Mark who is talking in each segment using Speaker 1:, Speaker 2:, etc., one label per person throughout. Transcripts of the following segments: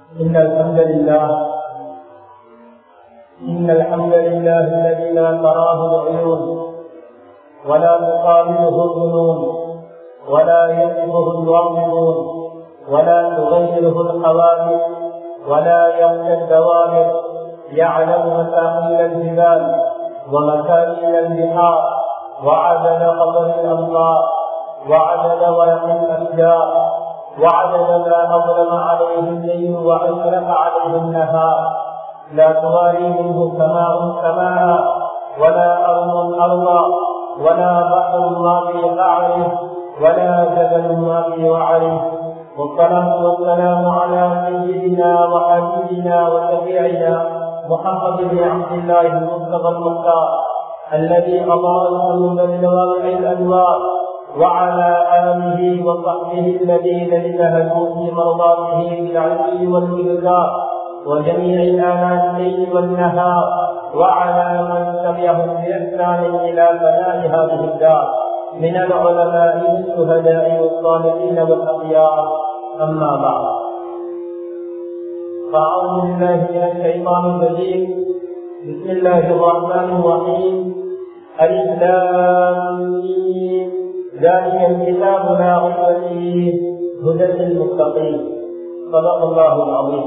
Speaker 1: إن الحمد لله إن الحمد لله الذي لا تراه العيون ولا تقابله الظنون ولا يصفه الواقعون ولا تغيره الحوادث ولا يخشى الدوامر يعلم مساقيل الجبال ومكاين البحار وعدد قدر الأمطار وعدد ورق الأشجار وعدد ما أظلم عليه الليل وأشرق عليه النهار لا تواري منه سماء سماء ولا أرض أرضا ولا بحر ما في قعره ولا جبل ما في وعره والصلاة والسلام على سيدنا وحبيبنا وشفيعنا محمد بن عبد الله المصطفى المختار الذي أضاء القلوب بنواقع الأنوار وعلى آله وصحبه الذين اجتهدوا في مرضاته بالعلم والإبكار وجميع آناء الليل والنهار وعلى من تبعهم بإحسان إلى بناء هذه الدار من العلماء والشهداء والصالحين والأخيار أما بعد فأعوذ بالله من الشيطان الرجيم بسم الله الرحمن الرحيم الإسلام ذلك الكتاب لا ريب فيه هدى للمتقين صدق الله العظيم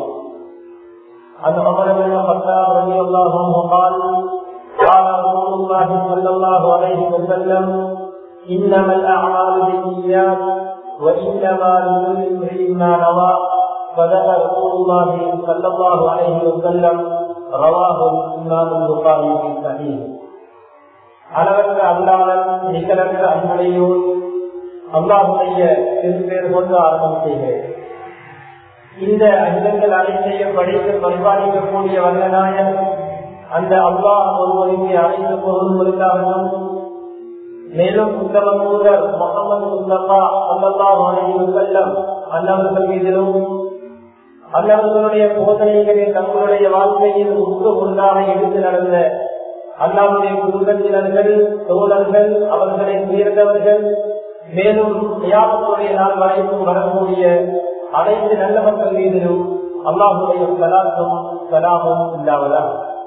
Speaker 1: عن عمر بن الخطاب رضي الله عنه قال قال رسول الله صلى الله عليه وسلم انما الاعمال بالنيات وانما لكل امرئ ما نوى فذكر رسول الله صلى الله عليه وسلم رواه الامام البخاري في صحيح அளவற்ற அல்லாமல் நிகழற்ற அன்புடையோர் அல்லாஹுடைய திருப்பேர் கொண்டு ஆரம்பம் செய்கிறேன் இந்த அகிலங்கள் அனைத்தையும் படித்து பரிபாலிக்கக்கூடிய வல்லநாயன் அந்த அல்லாஹ் ஒருவருக்கு அனைத்து பொருள்களுக்காகவும் மேலும் உத்தம தூதர் முகமது முஸ்தபா அல்லாஹ் அனைவரும் செல்லம் அன்னவர்கள் மீதிலும் அன்னவர்களுடைய போதனைகளை தங்களுடைய வாழ்க்கையில் உத்து ஒன்றாக எடுத்து நடந்த அல்லாவுடைய குடும்பத்தினர்கள் தோழர்கள் அவர்களை உயர்ந்தவர்கள் மேலும் தியாகத்துடைய நாள் வரைக்கும் வரக்கூடிய அனைத்து நல்ல மக்கள் மீதிலும் அல்லாஹுடைய சலாத்தும் சலாமும் இல்லாவதா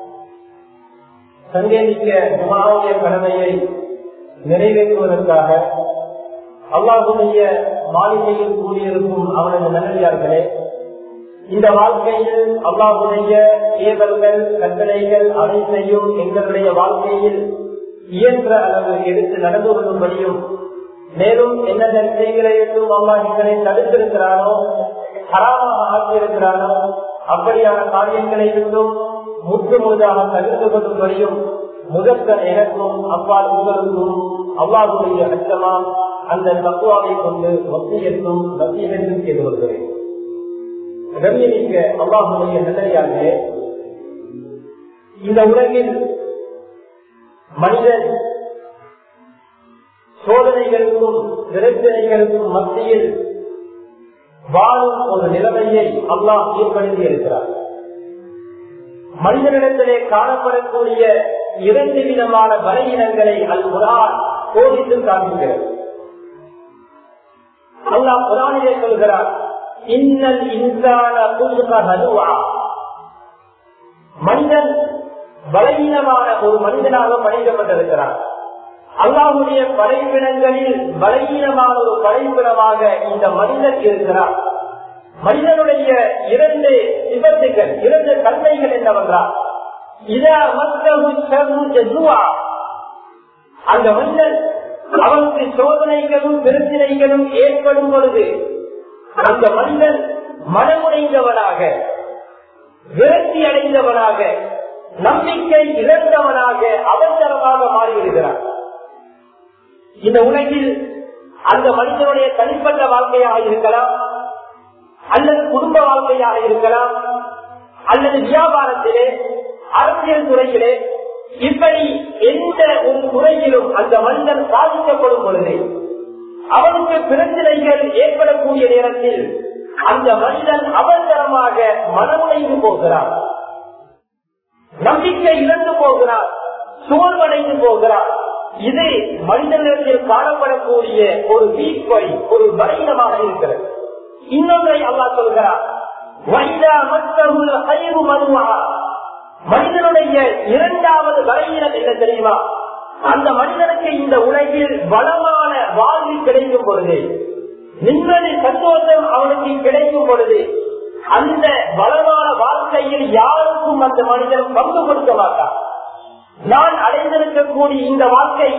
Speaker 1: சங்கேதிக்க ஜுமாவுடைய கடமையை நிறைவேற்றுவதற்காக அல்லாஹுடைய மாளிகையில் கூடியிருக்கும் அவனது நல்லடியார்களே இந்த வாழ்க்கையில் அல்லாஹுடைய ஏவல்கள் கட்டளைகள் அனைத்தையும் எங்களுடைய வாழ்க்கையில் இயன்ற அளவு எடுத்து நடந்து கொள்ளும்படியும் மேலும் என்னென்ன செய்களை என்றும் அல்லாஹ் எங்களை தடுத்திருக்கிறானோ ஹராமாக ஆக்கியிருக்கிறானோ அப்படியான காரியங்களை விட்டும் முற்று முழுதாக தவிர்த்து கொள்ளும்படியும் முதற்க எனக்கும் அப்பால் உங்களுக்கும் அவ்வாறுடைய அச்சமா அந்த தத்துவாவை கொண்டு வசியத்தும் வசியத்தும் செய்து கொள்கிறேன் ரவியமிக்க அல்லாஹுடைய நல்லையாக இந்த உலகில் மனிதன் சோதனைகளுக்கும் பிரச்சனைகளுக்கும் மத்தியில் வாழும் ஒரு நிலைமையை அல்லாஹ் ஏற்படுத்தி இருக்கிறார் மனிதனிடத்திலே காணப்படக்கூடிய இரண்டு விதமான பலகீனங்களை அல் குரான் கோடித்து காண்பிக்கிறது அல்லாஹ் குரானிலே சொல்கிறார் இன்னல் இன்சான மனிதன் பலவீனமான ஒரு மனிதனாக படைக்கப்பட்டிருக்கிறார் அல்லாஹுடைய படைப்பினங்களில் பலவீனமான ஒரு படைப்பினமாக இந்த மனிதன் இருக்கிறார் மனிதனுடைய இரண்டு விபத்துகள் இரண்டு தன்மைகள் என்னவென்றால் அந்த மனிதன் அவனுக்கு சோதனைகளும் பிரச்சனைகளும் ஏற்படும் பொழுது அந்த மனிதன் மனமுடைந்தவனாக விரக்தி அடைந்தவனாக நம்பிக்கை இழந்தவனாக அவசரமாக மாறிவிடுகிறார் இந்த உலகில் அந்த மனிதனுடைய தனிப்பட்ட வாழ்க்கையாக இருக்கலாம் அல்லது குடும்ப வாழ்க்கையாக இருக்கலாம் அல்லது வியாபாரத்திலே அரசியல் துறையிலே இப்படி எந்த ஒரு துறையிலும் அந்த மனிதன் சாதிக்கப்படும் பொழுது அவனுக்கு பிரச்சனைகள் ஏற்படக்கூடிய நேரத்தில் அந்த மனிதன் அவசரமாக மனமுடைந்து போகிறார் நம்பிக்கை இழந்து போகிறார் சோர்வடைந்து போகிறார் இது மனிதனிடத்தில் காணப்படக்கூடிய ஒரு வீக்பை ஒரு பலீனமாக இருக்கிறது இன்னொன்றை அல்லா சொல்கிறார் வைதா மற்றவுள்ள கயிறு மருவா மனிதனுடைய இரண்டாவது வரையினம் என்ன தெரியுமா அந்த மனிதனுக்கு இந்த உலகில் வளமான வாழ்வு கிடைக்கும் பொழுது நிம்மதி சந்தோஷம் அவனுக்கு கிடைக்கும் பொழுது அந்த வளமான வாழ்க்கையில் யாருக்கும் அந்த மனிதன் பங்கு கொடுக்க மாட்டான் நான் அடைந்திருக்கக்கூடிய இந்த வாழ்க்கை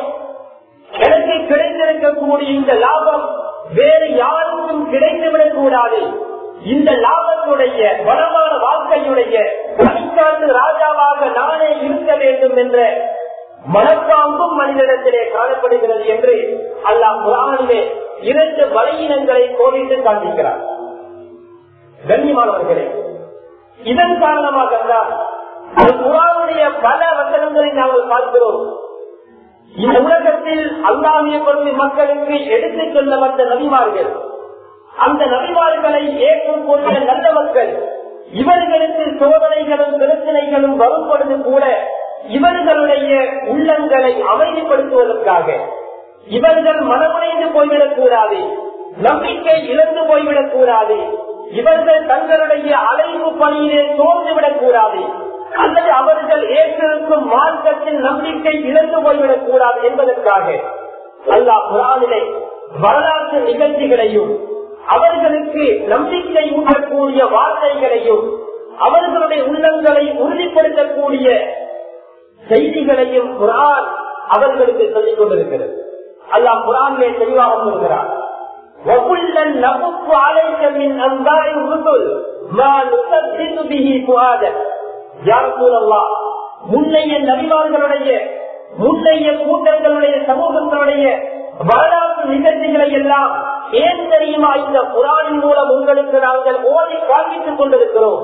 Speaker 1: எனக்கு கிடைத்திருக்கக்கூடிய இந்த லாபம் வேறு யாருக்கும் கிடைத்துவிடக் கூடாது இந்த லாபத்துடைய வளமான வாழ்க்கையுடைய தனிக்காட்டு ராஜாவாக நானே இருக்க வேண்டும் என்ற மனப்பாம்பும் மனிதனிடத்திலே காணப்படுகிறது என்று அல்லாஹ் குரானிலே இரண்டு பலகீனங்களை கோவித்து காண்பிக்கிறார் கண்ணியமானவர்களே இதன் காரணமாக தான் குரானுடைய பல வசனங்களை நாங்கள் பார்க்கிறோம் இந்த உலகத்தில் அல்லாமிய கொண்டு மக்களுக்கு எடுத்துச் சொல்ல வந்த நபிமார்கள் அந்த நபிமார்களை ஏற்றுக்கொண்ட நல்ல மக்கள் இவர்களுக்கு சோதனைகளும் பிரச்சனைகளும் வரும் பொழுது கூட இவர்களுடைய உள்ளங்களை அமைதிப்படுத்துவதற்காக இவர்கள் மனமுடைந்து போய்விடக் கூடாது நம்பிக்கை இழந்து போய்விடக் கூடாது இவர்கள் தங்களுடைய அலைவு பணியிலே சோர்ந்துவிடக் கூடாது அல்லது அவர்கள் ஏற்றிருக்கும் மார்க்கத்தில் நம்பிக்கை இழந்து போய்விடக் கூடாது என்பதற்காக அல்லாஹ் குரானிலே வரலாற்று நிகழ்ச்சிகளையும் அவர்களுக்கு நம்பிக்கை ஊட்டக்கூடிய வார்த்தைகளையும் அவர்களுடைய உள்ளங்களை உறுதிப்படுத்தக்கூடிய செய்திகளையும் குரான் அவர்களுக்கு சொல்லிக் கொண்டிருக்கிறது அல்லாஹ் குரானிலே தெளிவாக சொல்கிறார் وَكُلًّا نَقُصُّ عَلَيْكَ مِنْ أَنْبَاءِ الرُّسُلِ مَا نُثَبِّتُ بِهِ فُؤَادَكَ يَا رسول الله முன்னைய நபிமார்களுடைய முன்னைய கூட்டங்களுடைய சமூகங்களுடைய வரலாற்று நிகழ்ச்சிகளை எல்லாம் ஏன் தெரியுமா இந்த குரானின் மூலம் உங்களுக்கு நாங்கள் ஓடி காண்பித்துக் கொண்டிருக்கிறோம்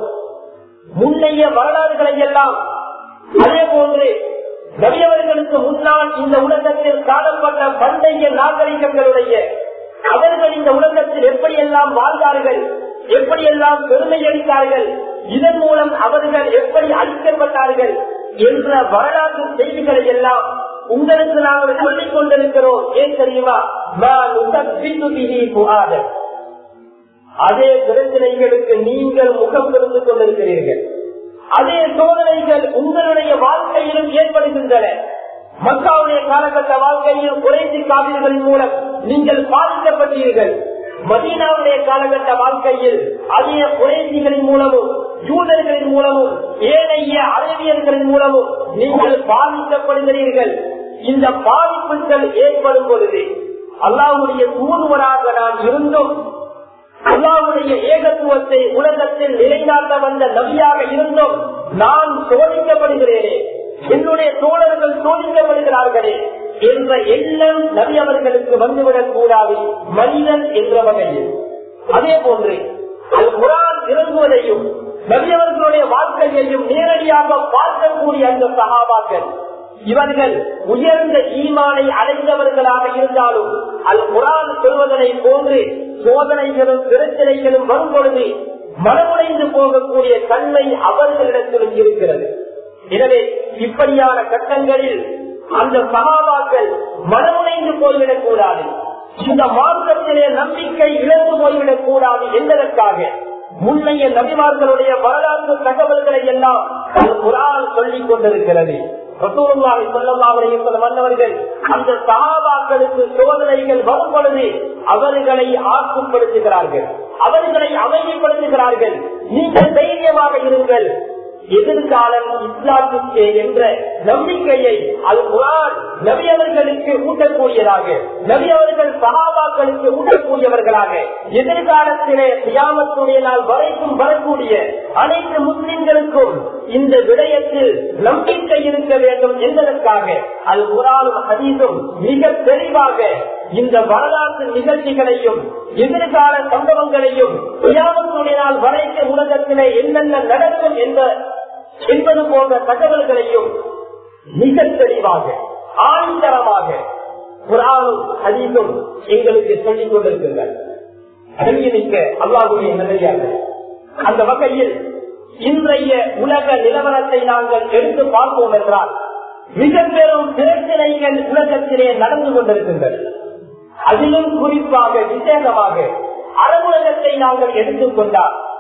Speaker 1: முன்னைய வரலாறுகளை எல்லாம் அதே போன்று நபியவர்களுக்கு முன்னால் இந்த உலகத்தில் காணப்பட்ட பண்டைய நாகரிகங்களுடைய அவர்கள் இந்த உலகத்தில் எப்படியெல்லாம் வாழ்ந்தார்கள் எப்படியெல்லாம் பெருமை அளித்தார்கள் இதன் மூலம் அவர்கள் எப்படி அழிக்கப்பட்டார்கள் என்ற வரலாற்று செய்திகளை எல்லாம் உங்களுக்கு நாங்கள் சொல்லிக் கொண்டிருக்கிறோம் ஏன் தெரியுமா அதே பிரச்சனைகளுக்கு நீங்கள் முகம் பெருந்து கொண்டிருக்கிறீர்கள் அதே சோதனைகள் உங்களுடைய வாழ்க்கையிலும் ஏற்படுகின்றன மக்காவுடைய காலகட்ட வாழ்க்கையில் குறைசி காவிரிகளின் மூலம் நீங்கள் பாதிக்கப்பட்டீர்கள் மதீனாவுடைய காலகட்ட வாழ்க்கையில் அதே குறைசிகளின் மூலமும் யூதர்களின் மூலமும் ஏனைய அறிவியல்களின் மூலமும் நீங்கள் பாதிக்கப்படுகிறீர்கள் இந்த பாதிப்புகள் ஏற்படும் பொழுது அல்லாவுடைய தூதுவராக நான் இருந்தும் அல்லாவுடைய ஏகத்துவத்தை உலகத்தில் நிலைநாட்ட வந்த நபியாக இருந்தும் நான் சோதிக்கப்படுகிறேனே என்னுடைய தோழர்கள் சோதிக்கப்படுகிறார்களே என்ற எண்ணம் நபி அவர்களுக்கு வந்துவிடக் கூடாது மனிதன் என்ற வகையில் அதே போன்று அது குரான் இறங்குவதையும் நபியவர்களுடைய வாழ்க்கையையும் நேரடியாக பார்க்கக்கூடிய அந்த சகாபாக்கள் இவர்கள் உயர்ந்த ஈமானை அடைந்தவர்களாக இருந்தாலும் அல் குரான் சொல்வதனை போன்று சோதனைகளும் பிரச்சனைகளும் வரும் பொழுது மனமுடைந்து போகக்கூடிய தன்மை அவர்களிடத்திலும் இருக்கிறது எனவே இப்படியான கட்டங்களில் அந்த சகாபாக்கள் மனமுடைந்து போய்விடக் கூடாது இந்த மார்க்கத்திலே நம்பிக்கை இழந்து போய்விடக் கூடாது என்பதற்காக முன்னைய நபிமார்களுடைய வரலாற்று தகவல்களை எல்லாம் குரான் சொல்லிக் கொண்டிருக்கிறது மன்னவர்கள் அந்த சகாபாக்களுக்கு சோதனைகள் வரும் பொழுது அவர்களை ஆக்குப்படுத்துகிறார்கள் அவர்களை அமைதிப்படுத்துகிறார்கள் நீங்கள் தைரியமாக இருங்கள் எதிர்காலம் இஸ்லாத்துக்கு என்ற நம்பிக்கையை அது குரான் நபியவர்களுக்கு ஊட்டக்கூடியதாக நபியவர்கள் சகாபாக்களுக்கு ஊட்டக்கூடியவர்களாக எதிர்காலத்திலே தியாமத்துடைய நாள் வரைக்கும் வரக்கூடிய அனைத்து முஸ்லிம்களுக்கும் இந்த விடயத்தில் நம்பிக்கை இருக்க வேண்டும் என்பதற்காக அது குரானும் ஹதீஸும் மிக தெளிவாக இந்த வரலாற்று நிகழ்ச்சிகளையும் எதிர்கால சம்பவங்களையும் தியாமத்துடைய நாள் வரைக்கும் உலகத்திலே என்னென்ன நடக்கும் என்ற என்பது போன்ற தகவல்களையும் மிக தெளிவாக ஆணித்தரமாக குரானும் ஹதீஸும் எங்களுக்கு சொல்லிக் கொண்டிருக்கின்றன அறிவிக்க அல்லாஹுடைய நிலையாக அந்த வகையில் இன்றைய உலக நிலவரத்தை நாங்கள் எடுத்து பார்ப்போம் என்றால் மிக பெரும் பிரச்சனைகள் உலகத்திலே நடந்து கொண்டிருக்கின்றன அதிலும் குறிப்பாக விசேஷமாக அரபுலகத்தை நாங்கள் எடுத்துக்கொண்டால்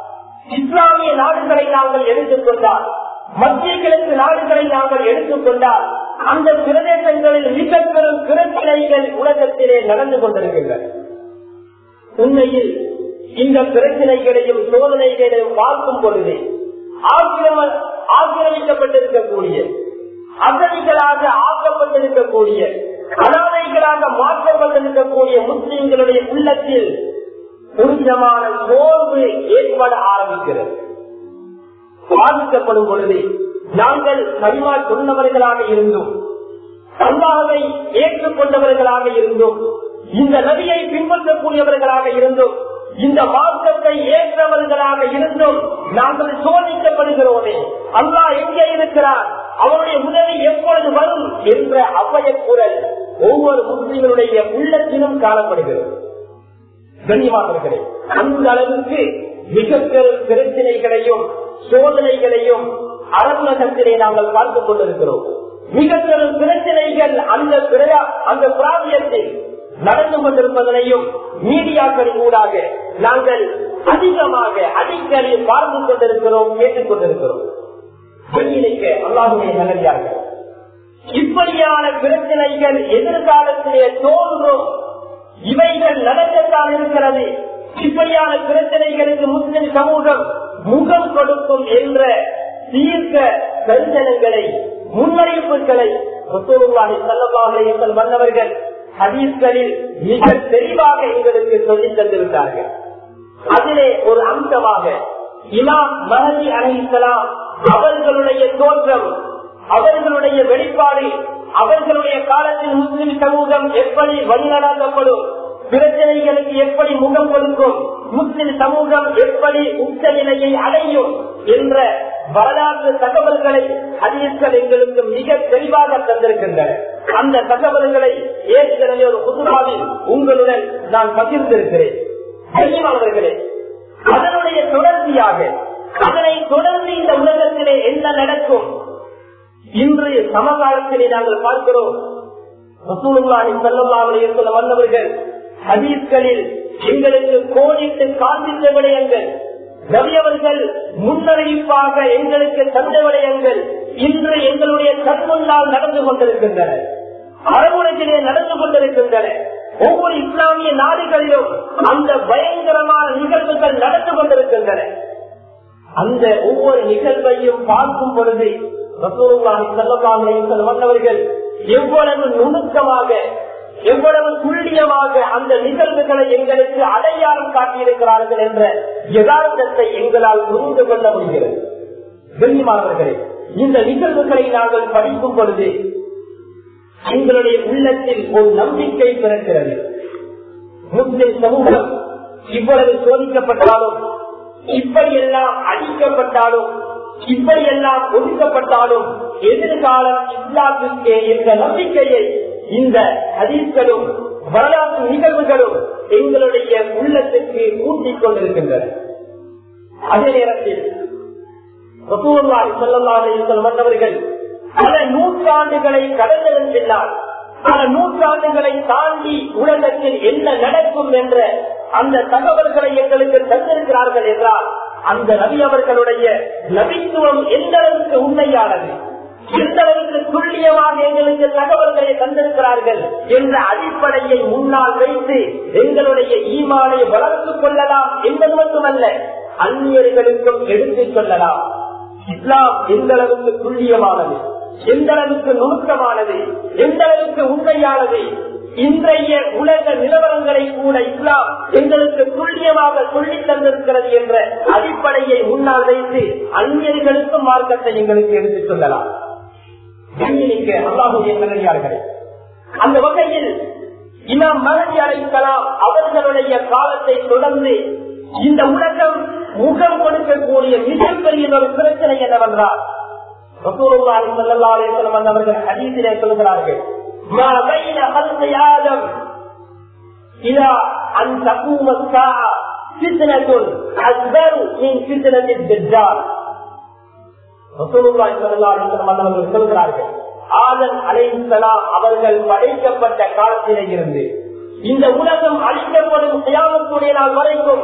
Speaker 1: இஸ்லாமிய நாடுகளை நாங்கள் எடுத்துக்கொண்டால் மத்திய கிழக்கு நாடுகளை நாங்கள் எடுத்துக்கொண்டால் அந்த பிரதேசங்களில் மிக பெரும் பிரச்சனைகள் உலகத்திலே நடந்து கொண்டிருக்கின்றன உண்மையில் இந்த பிரச்சனைகளையும் சோதனைகளையும் பார்க்கும் பொழுது ஆக்கிரம ஆக்கிரமிக்கப்பட்டிருக்கக்கூடிய அகதிகளாக ஆக்கப்பட்டிருக்கக்கூடிய அனாதைகளாக மாற்றப்பட்டிருக்கக்கூடிய முஸ்லிம்களுடைய உள்ளத்தில் ஒரு விதமான சோர்வு ஏற்பட ஆரம்பிக்கிறது பாதிக்கப்படும் பொழுது நாங்கள் கரிமா சொன்னவர்களாக இருந்தோம் அல்லாஹை ஏற்றுக்கொண்டவர்களாக இருந்தோம் இந்த நதியை பின்பற்றக்கூடியவர்களாக இருந்தோம் இந்த மார்க்கத்தை ஏற்றவர்களாக இருந்தும் நாங்கள் சோதிக்கப்படுகிறோமே அல்லாஹ் எங்கே இருக்கிறார் அவருடைய உதவி எப்பொழுது வரும் என்ற அவ்வைய குரல் ஒவ்வொரு முஸ்லிம்களுடைய உள்ளத்திலும் காணப்படுகிறது கண்ணியமானவர்களே அந்த அளவுக்கு மிக பெரும் பிரச்சனைகளையும் சோதனைகளையும் அரபுலகத்திலே நாங்கள் பார்த்துக் கொண்டிருக்கிறோம் மிக பெரும் பிரச்சனைகள் அந்த அந்த பிராந்தியத்தில் நடந்து கொண்டிருப்பதனையும் மீடியாக்களின் ஊடாக நாங்கள் அதிகமாக அடிக்கடி பார்த்து கொண்டிருக்கிறோம் கேட்டுக் கொண்டிருக்கிறோம் அல்லாஹுடைய நல்லடியார்கள் இப்படியான பிரச்சனைகள் எதிர்காலத்திலே தோன்றும் இவைகள் நடக்கத்தான் இருக்கிறது இப்படியான பிரச்சனைகளுக்கு முஸ்லிம் சமூகம் முகம் கொடுக்கும் என்ற தீர்க்க தரிசனங்களை முன்னறிவிப்புகளை மன்னவர்கள் ஹதீஸ்களில் மிக தெளிவாக எங்களுக்கு சொல்லித் தந்திருந்தார்கள் அதிலே ஒரு அம்சமாக இமாம் மஹதி அலிசலாம் அவர்களுடைய தோற்றம் அவர்களுடைய வெளிப்பாடு அவர்களுடைய காலத்தில் முஸ்லிம் சமூகம் எப்படி வழிநடத்தப்படும் பிரச்சனைகளுக்கு எப்படி முகம் கொடுக்கும் முஸ்லிம் சமூகம் எப்படி உச்ச நிலையை அடையும் என்ற வரலாற்று தகவல்களை அதிர்கள் எங்களுக்கு மிக தெளிவாக தந்திருக்கின்றன அந்த தகவல்களை ஏற்கனவே ஒரு புதுமாவில் உங்களுடன் நான் பகிர்ந்திருக்கிறேன் கண்ணியமானவர்களே அதனுடைய தொடர்ச்சியாக அதனை தொடர்ந்து இந்த உலகத்திலே என்ன நடக்கும் இன்று சமகாலத்திலே நாங்கள் பார்க்கிறோம் ரசூலுல்லாஹி ஸல்லல்லாஹு அலைஹி வஸல்லம் வந்தவர்கள் ஹதீஸ்களில் எங்களுக்கு கோடிட்டு காண்பித்த விடயங்கள் நபியவர்கள் முன்னறிவிப்பாக எங்களுக்கு தந்த விடயங்கள் இன்று எங்களுடைய கண்முன்னால் நடந்து கொண்டிருக்கின்றன அரபுலத்திலே நடந்து கொண்டிருக்கின்றன ஒவ்வொரு இஸ்லாமிய நாடுகளிலும் அந்த பயங்கரமான நிகழ்வுகள் நடந்து கொண்டிருக்கின்றன அந்த ஒவ்வொரு நிகழ்வையும் பார்க்கும் பொழுது மன்னவர்கள் எவ்வளவு நுணுக்கமாக எவ்வளவு துல்லியமாக அந்த நிகழ்வுகளை எங்களுக்கு அடையாளம் காட்டியிருக்கிறார்கள் என்ற யதார்த்தத்தை எங்களால் புரிந்து கொள்ள முடிகிறது கண்ணியமானவர்களே இந்த நிகழ்வுகளை நாங்கள் படிக்கும் பொழுது எங்களுடைய உள்ளத்தில் ஒரு நம்பிக்கை பிறக்கிறது முஸ்லிம் சமூகம் இவ்வளவு சோதிக்கப்பட்டாலும் இப்படியெல்லாம் அழிக்கப்பட்டாலும் இப்படியெல்லாம் ஒதுக்கப்பட்டாலும் எதிர்காலம் இஸ்லாத்திற்கே என்ற நம்பிக்கையை இந்த ஹதீஸ்களும் வரலாற்று நிகழ்வுகளும் எங்களுடைய உள்ளத்திற்கு ஊட்டிக் கொண்டிருக்கின்றன அதே நேரத்தில் மன்னவர்கள் பல நூற்றாண்டுகளை கடந்ததன் பின்னால் பல நூற்றாண்டுகளை தாண்டி உலகத்தில் என்ன நடக்கும் என்ற அந்த தகவல்களை எங்களுக்கு தந்திருக்கிறார்கள் என்றால் அந்த நபி அவர்களுடைய நபித்துவம் எந்த அளவுக்கு உண்மையானது எந்த அளவுக்கு துல்லியமாக எங்களுக்கு தகவல்களை தந்திருக்கிறார்கள் என்ற அடிப்படையை முன்னால் வைத்து எங்களுடைய ஈமானை வளர்த்துக் கொள்ளலாம் என்பது மட்டுமல்ல அந்நியர்களுக்கும் எடுத்துச் சொல்லலாம் இஸ்லாம் எந்த அளவுக்கு துல்லியமானது எந்த அளவுக்கு நுணுக்கமானது எந்த அளவுக்கு உண்மையானது இன்றைய உலக நிலவரங்களை கூட இஸ்லாம் எங்களுக்கு துல்லியமாக சொல்லித் தந்திருக்கிறது என்ற அடிப்படையை முன்னால் வைத்து அந்நியர்களுக்கும் மார்க்கத்தை எங்களுக்கு எடுத்துச் சொல்லலாம் அல்லாஹுடைய நல்லடியார்களே அந்த வகையில் இமாம் மகதி அழைக்கலாம் அவர்களுடைய காலத்தை தொடர்ந்து இந்த உலகம் முகம் கொடுக்கக்கூடிய மிகப்பெரிய ஒரு பிரச்சனை என்னவென்றால் அவர்கள் ஹதீசிலே சொல்கிறார்கள் إلى أن تقوم الساعة فتنة أكبر من فتنة الدجال அவர்கள் சொல்கிறார்கள் ஆதன் அலைசலாம் அவர்கள் படைக்கப்பட்ட காலத்திலே இருந்து இந்த உலகம் அழிக்கப்படும் செய்யாமக்கூடிய நாள் வரைக்கும்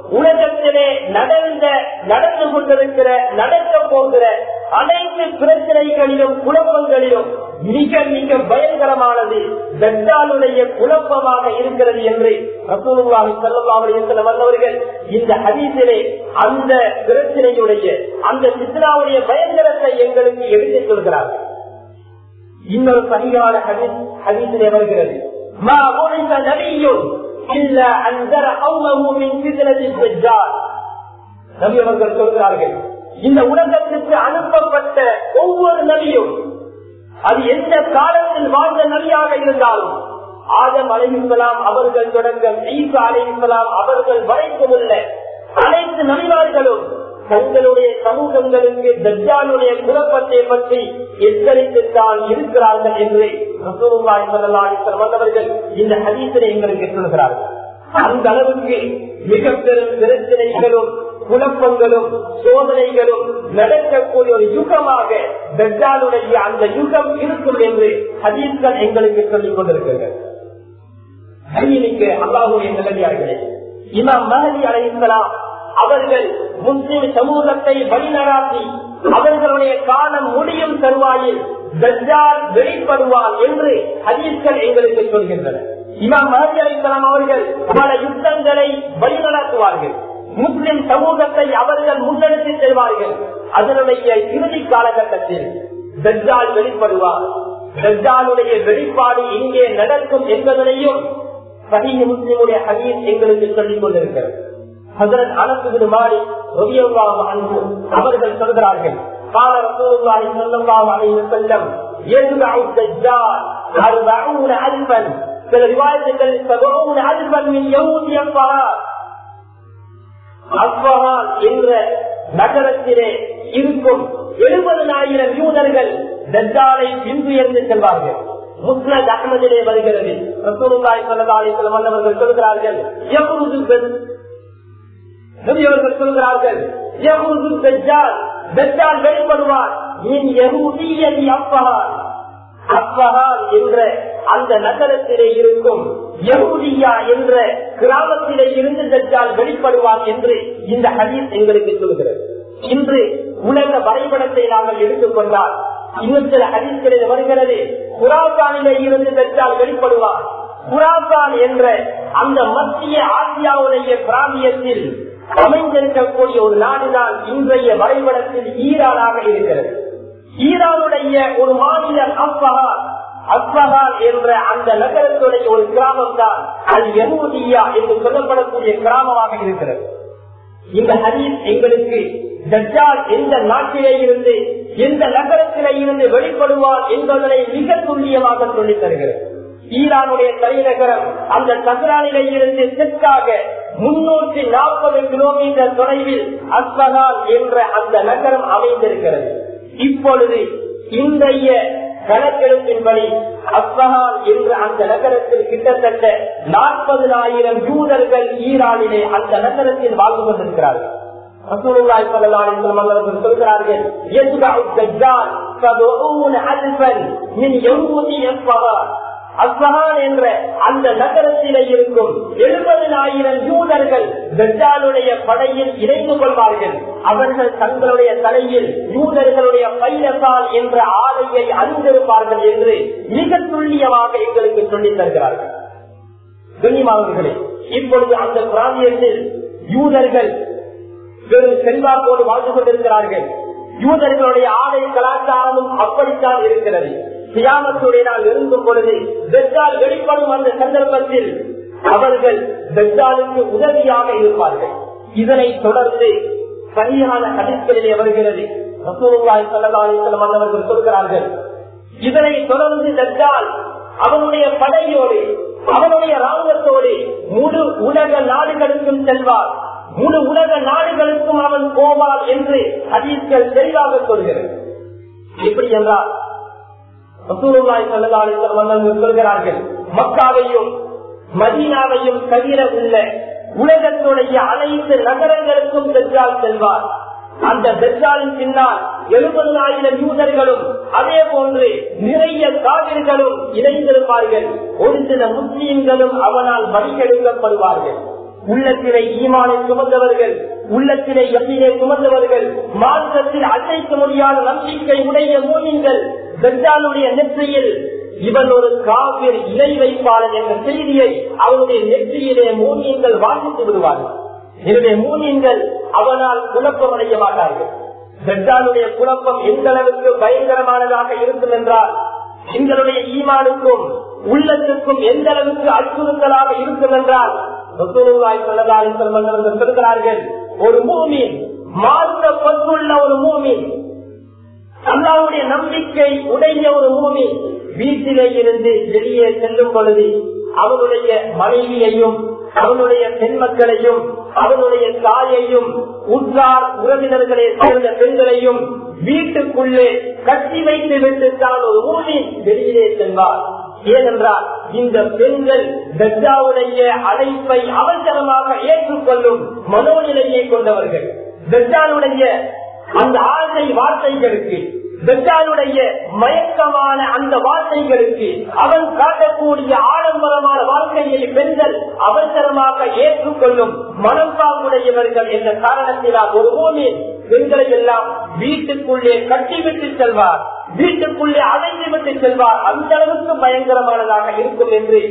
Speaker 1: உலகத்திலே நடந்த நடந்து கொண்டிருக்கிற நடக்க போகிற அனைத்து பிரச்சனைகளிலும் குழப்பங்களிலும் மிக மிக பயங்கரமானது தஜ்ஜாலுடைய குழப்பமாக இருக்கிறது என்று ரசூலுல்லாஹி ஸல்லல்லாஹு அலைஹி வஸல்லம் வந்தவர்கள் இந்த ஹதீஸிலே அந்த பிரச்சனையுடைய அந்த சித்ராவுடைய பயங்கரத்தை எங்களுக்கு எடுத்துச் சொல்கிறார்கள் இன்னொரு சரியான ஹதீஸ் ஹதீஸிலே வருகிறது மா புரிந்த நபியும் இல்ல அன்தர கௌமஹு மின் ஃபித்னத்தித் தஜ்ஜால் நபி அவர்கள் சொல்கிறார்கள் இந்த உலகத்திற்கு அனுப்பப்பட்ட ஒவ்வொரு நபியும் அது எந்த காலத்தில் வாழ்ந்த நபியாக இருந்தாலும் ஆதம் அலையுலாம் அவர்கள் தொடங்க ஈசா அலையுலாம் அவர்கள் வரைக்கும் உள்ள அனைத்து நபிமார்களும் தங்களுடைய சமூகங்களுக்கு தஜ்ஜாலுடைய குழப்பத்தை பற்றி எச்சரித்துத்தான் இருக்கிறார்கள் என்று ரசூலுல்லாஹி ஸல்லல்லாஹு அலைஹி வஸல்லம் வந்தவர்கள் இந்த ஹதீஸிலே எங்களுக்கு சொல்கிறார்கள் அந்த அளவுக்கு மிக பெரும் பிரச்சனைகளும் குழப்பங்களும் சோதனைகளும் நடக்கக்கூடிய ஒரு யுகமாக தஜ்ஜாலுடைய அந்த யுகம் இருக்கும் என்று ஹதீஸ்கள் எங்களுக்கு சொல்லிக் கொண்டிருக்கிறது ஹரியனுக்கு அல்லாஹுடைய நிலையார்களே இமாம் மஹதி அலைக்கலாம் அவர்கள் முஸ்லிம் சமூகத்தை வழிநடாத்தி அவர்களுடைய காலம் முடியும் தருவாயில் தஜ்ஜால் வெளிப்படுவார் என்று ஹதீஸ்கள் எங்களுக்கு சொல்கின்றன இமாம் மஹதி அலைக்கலாம் அவர்கள் பல யுத்தங்களை வழிநடத்துவார்கள் முஸ்லிம் சமூகத்தை அவர்கள் முன்னெடுத்து செல்வார்கள் அதனுடைய இறுதி காலகட்டத்தில் தஜ்ஜால் வெளிப்படுவார் தஜ்ஜாலுடைய வெளிப்பாடு இங்கே நடக்கும் என்பதனையும் சஹீஹ் முஸ்லிமுடைய ஹதீஸ் எங்களுக்கு சொல்லிக் கொண்டிருக்கிறது ஹசரத் அனசுபின் மாறி ரவியல்லாஹு அன்ஹு அவர்கள் சொல்கிறார்கள் قال رسول الله صلى الله عليه وسلم يتبع الدجال أربعون ألفا في الرواية سبعون ألفا من يهود الصلاة அஸ்வஹான் என்ற நகரத்திலே இருக்கும் எழுபதனாயிரம் யூதர்கள் தஜ்ஜாலை பின்புயர்ந்து செல்வார்கள் முஸ்லத் அகமதிலே வருகிறது ரசூலுல்லாஹி ஸல்லல்லாஹு அலைஹி வஸல்லம் அவர்கள் சொல்கிறார்கள் யஹ்ருஜு நபியவர்கள் சொல்கிறார்கள் யஹ்ருஜு தஜ்ஜால் தஜ்ஜால் வெளிப்படுவார் மின் யஹூதியதி அஸ்வஹான் அஸ்வஹான் என்ற அந்த நகரத்திலே இருக்கும் யகுதியா என்ற கிராமத்திலே இருந்து தஜ்ஜால் வெளிப்படுவார் என்று இந்த ஹதீஸ் எங்களுக்கு சொல்கிறது இன்று உலக வரைபடத்தை நாங்கள் எடுத்துக்கொண்டால் இன்னும் சில ஹதீஸ்களில் வருகிறது குராசானிலே இருந்து தஜ்ஜால் வெளிப்படுவார் குராசான் என்ற அந்த மத்திய ஆசியாவுடைய பிராந்தியத்தில் அமைந்திருக்கக்கூடிய ஒரு நாடுதான் இன்றைய வரைபடத்தில் ஈரானாக இருக்கிறது ஈரானுடைய ஒரு மாநிலம் அஸ்வஹான் அஸ்வஹான் என்ற அந்த நகரத்துடைய ஒரு கிராமம் தான் அல் யகூதியா என்று சொல்லப்படக்கூடிய கிராமமாக இருக்கிறது இந்த ஹதீஸ் எங்களுக்கு தஜ்ஜால் எந்த நாட்டிலே இருந்து எந்த நகரத்திலே இருந்து வெளிப்படுவார் என்பதனை மிக துல்லியமாக சொல்லித் தருகிறது ஈரானுடைய தலைநகரம் அந்த தகரானிலே இருந்து தெற்காக முன்னூற்றி நாற்பது கிலோமீட்டர் தொலைவில் அஸ்வகான் என்ற அந்த நகரம் அமைந்திருக்கிறது இப்பொழுது இன்றைய கணக்கெடுப்பின்படி அஸ்வகான் என்ற அந்த நகரத்தில் கிட்டத்தட்ட நாற்பதுனாயிரம் யூதர்கள் ஈரானிலே அந்த நகரத்தில் வாழ்ந்து கொண்டிருக்கிறார்கள் ரசூலுல்லாஹி ஸல்லல்லாஹு அலைஹி வஸல்லம் அவர்கள் சொல்கிறார்கள் யஜ்மஉ தஜ்ஜால் 70 அல்ஃபன் மின் யஹூதி அஸ்வகான் அஸ்வகான் என்ற அந்த நகரத்திலே இருக்கும் எழுபதினாயிரம் யூதர்கள் தஜ்ஜாலுடைய படையில் இணைந்து கொள்வார்கள் அவர்கள் தங்களுடைய தலையில் யூதர்களுடைய பைரசால் என்ற ஆலையை அறிந்திருப்பார்கள் என்று மிக துல்லியமாக எங்களுக்கு சொல்லித் தருகிறார்கள் கண்ணியமானவர்களே இப்பொழுது அந்த பிராந்தியத்தில் யூதர்கள் வெறும் செல்வாக்கோடு வாழ்ந்து கொண்டிருக்கிறார்கள் யூதர்களுடைய ஆடை கலாச்சாரமும் அப்படித்தான் இருக்கிறது சியாமத்துடைய நாள் இருக்கும் பொழுது பெற்றால் வெளிப்படும் அந்த சந்தர்ப்பத்தில் அவர்கள் பெற்றாலுக்கு உதவியாக இருப்பார்கள் இதனை தொடர்ந்து சரியான கடிதங்களிலே வருகிறது ரசூலுல்லாஹி ஸல்லல்லாஹு அலைஹி வஸல்லம் அவர்கள் சொல்கிறார்கள் இதனை தொடர்ந்து தஜ்ஜால் அவனுடைய படையோடு அவனுடைய ராணுவத்தோடு முழு உலக நாடுகளுக்கும் செல்வார் முழு உலக நாடுகளுக்கும் அவன் போவார் என்று ஹதீஸ்கள் தெளிவாக சொல்கிறது எப்படி என்றால் ரசூலுல்லாஹி ஸல்லல்லாஹு அலைஹி வஸல்லம் அவர்கள் சொல்கிறார்கள் மக்காவையும் மதீனாவையும் தவிர உள்ள உலகத்துடைய அனைத்து நகரங்களுக்கும் பெற்றால் செல்வார் அந்த பெற்றாலின் பின்னால் எழுபதாயிரம் யூதர்களும் அதே போன்று நிறைய காவிர்களும் இணைந்திருப்பார்கள் ஒரு சில முஸ்லீம்களும் அவனால் வழிகெடுக்கப்படுவார்கள் உள்ளத்திலே ஈமானை சுமந்தவர்கள் உள்ளத்திலே எண்ணிலே சுமந்தவர்கள் மார்க்கத்தில் அசைக்க முடியாத நம்பிக்கை உடைய மூமிங்கள் பெற்றாலுடைய நெற்றியில் இவன் ஒரு காவிர் இலை வைப்பாளன் என்ற செய்தியை அவனுடைய நெற்றியிலே மூமியங்கள் வாசித்து விடுவார்கள் எனவே மூமியங்கள் அவனால் குழப்பமடைய மாட்டார்கள் பெற்றாலுடைய குழப்பம் எந்த அளவுக்கு பயங்கரமானதாக இருக்கும் என்றால் எங்களுடைய ஈமானுக்கும் உள்ளத்துக்கும் எந்த அளவுக்கு அச்சுறுத்தலாக இருக்கும் என்றால் சொல்கிறார்கள் ஒரு மூமின் மாற்றப்பட்டுள்ள ஒரு மூமின் அல்லாவுடைய நம்பிக்கை உடைய ஒரு மூமி வீட்டிலே இருந்து வெளியே செல்லும் பொழுது அவனுடைய மனைவியையும் அவனுடைய பெண் மக்களையும் அவனுடைய தாயையும் உற்றார் உறவினர்களை சேர்ந்த பெண்களையும் வீட்டுக்குள்ளே கட்டி வைத்து விட்டுத்தான் ஒரு ஊமி வெளியிலே செல்வார் ஏனென்றால் இந்த பெண்கள் தஜாவுடைய அழைப்பை அவசரமாக ஏற்றுக்கொள்ளும் மனோநிலையை கொண்டவர்கள் தஜாலுடைய அந்த ஆசை வார்த்தைகளுக்கு பெற்றாருடைய மயக்கமான அந்த வார்த்தைகளுக்கு அவன் காட்டக்கூடிய ஆடம்பரமான வாழ்க்கையை பெண்கள் அவசரமாக ஏற்றுக்கொள்ளும் மனப்பாங்குடையவர்கள் என்ற காரணத்தினால் ஒரு பூமி பெண்களை எல்லாம் வீட்டுக்குள்ளே கட்டிவிட்டு செல்வார் வீட்டுக்குள்ளே அடைந்து விட்டு செல்வார் அந்த அளவுக்கு பயங்கரமானதாக இருக்கும் என்று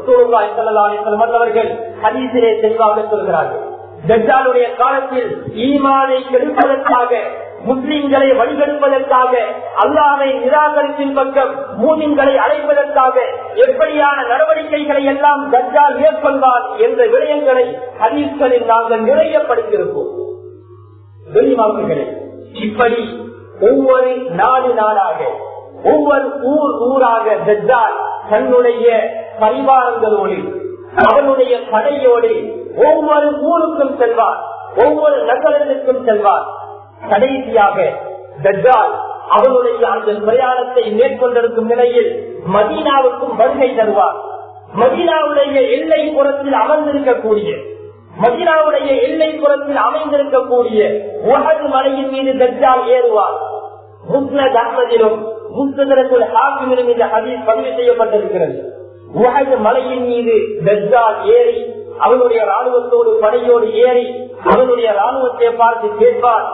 Speaker 1: மற்றவர்கள் ஹதீசிலே தெளிவாக சொல்கிறார்கள் தஜாலுடைய காலத்தில் ஈமானை கெடுப்பதற்காக முஸ்லிம்களை வழிகெடுப்பதற்காக அல்லாவை நிராகரிப்பின் பக்கம் மூமின்களை அழைப்பதற்காக எப்படியான நடவடிக்கைகளை எல்லாம் தஜால் மேற்கொள்வார் என்ற விடயங்களை ஹதீஸ்களில் நாங்கள் நிறைய படித்திருப்போம் வெளிமாவர்களே இப்படி ஒவ்வொரு நாடு நாடாக ஒவ்வொரு ஊர் ஊராக தஜால் தன்னுடைய பரிவாரங்களோடு அவனுடைய படையோடு ஒவ்வொரு ஊருக்கும் செல்வார் ஒவ்வொரு நகரத்திற்கும் செல்வார் கடைசியாக தஜால் அவனுடைய அந்த பிரயாணத்தை மேற்கொண்டிருக்கும் நிலையில் மதீனாவுக்கும் வருகை தருவார் மதீனாவுடைய எல்லை புறத்தில் அமர்ந்திருக்கக்கூடிய மதீனாவுடைய எல்லை புறத்தில் அமைந்திருக்கக்கூடிய உலகு மலையின் மீது தஜால் ஏறுவார் முஸ்னத் அஹ்மதிலும் முஸ்தரத்தில் ஹாக்கிமிலும் இந்த ஹதீஸ் பதிவு செய்யப்பட்டிருக்கிறது உலக மலையின் மீது தஜால் ஏறி அவனுடைய ராணுவத்தோடு படையோடு ஏறி அவனுடைய ராணுவத்தை பார்த்து கேட்பார்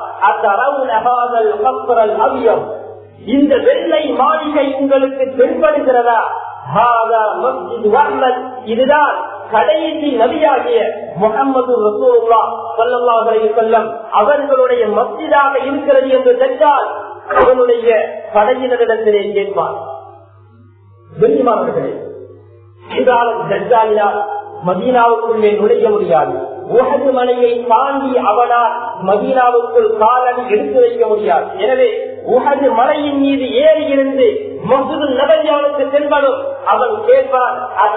Speaker 1: அவியம் இந்த வெள்ளை மாளிகை உங்களுக்கு தென்படுகிறதா இதுதான் கடைசி நபியாகிய முகமது ரசூல்லா சொல்லல்லாஹ் செல்லம் அவர்களுடைய மஸ்ஜிதாக இருக்கிறது என்று தெரிந்தால் அவனுடைய படையினரிடத்திலே கேட்பார் வெள்ளிமார்களே என்றாலும் தஜ்ஜாலினால் மதீனாவுக்குள்ளே நுழைய முடியாது உகது மலையை தாண்டி அவனால் மதீனாவுக்குள் காலடி எடுத்து வைக்க முடியாது எனவே உகது மலையின் மீது ஏறி இருந்து மசூது நபரியாவுக்கு செல்வதும் அவன் கேட்பான்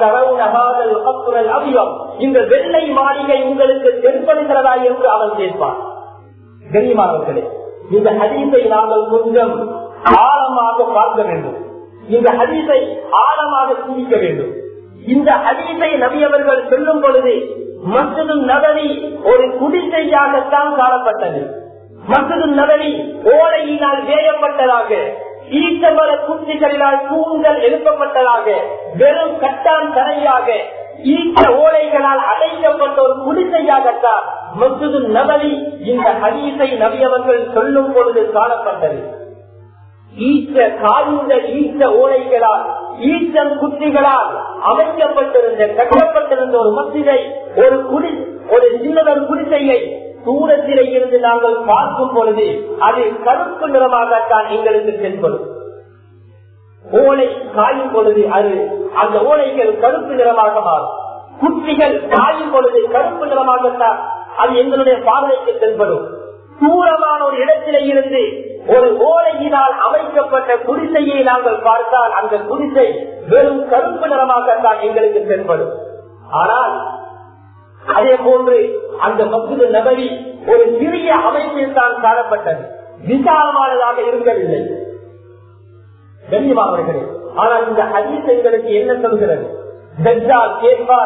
Speaker 1: அவியம் இந்த வெள்ளை மாளிகை உங்களுக்கு தென்படுகிறதா என்று அவன் கேட்பான் கண்ணியமானவர்களே இந்த ஹதீஸை நாங்கள் கொஞ்சம் ஆழமாக பார்க்க வேண்டும் இந்த ஹதீஸை ஆழமாக சிந்திக்க வேண்டும் இந்த ஹதீஸை நபியவர்கள் சொல்லும் பொழுது மசது நகரி ஒரு குடிசையாகத்தான் காணப்பட்டது மசது நகரி ஓலையினால் வேயப்பட்டதாக ஈட்டமர குட்டிகளினால் தூண்கள் எழுப்பப்பட்டதாக வெறும் கட்டான் தரையாக ஈட்ட ஓலைகளால் அடைக்கப்பட்ட ஒரு குடிசையாகத்தான் மசது நகரி இந்த ஹதீஸை நபியவர்கள் சொல்லும் பொழுது காணப்பட்டது ஈட்ட காய்ந்த ஈட்ட ஓலைகளால் ஈட்டம் குட்டிகளால் அமைக்கப்பட்டிருந்த கட்டப்பட்டிருந்த ஒரு மசிதை ஒரு குடி ஒரு சின்னதொரு குடிசையை தூரத்திலே இருந்து நாங்கள் பார்க்கும் பொழுது அது கருப்பு நிறமாகத்தான் எங்களுக்கு தென்படும் ஓலை காயும் பொழுது அது அந்த ஓலைகள் கருப்பு நிறமாக மாறும் குட்டிகள் காயும் பொழுது கருப்பு நிறமாகத்தான் அது எங்களுடைய பார்வைக்கு தென்படும் தூரமான ஒரு இடத்திலே இருந்து ஒரு ஓலையினால் அமைக்கப்பட்ட குடிசையை நாங்கள் பார்த்தால் அந்த குடிசை வெறும் கருப்பு நிறமாகத்தான் எங்களுக்கு தென்படும் ஆனால் அதே போன்று அந்த மக்குது நபரி ஒரு சிறிய அமைப்பில் தான் காணப்பட்டது விசாலமானதாக இருக்கவில்லை கண்ணியமானவர்களே ஆனால் இந்த ஹதீஸ் எங்களுக்கு என்ன சொல்கிறது தஜ்ஜால் கேட்பார்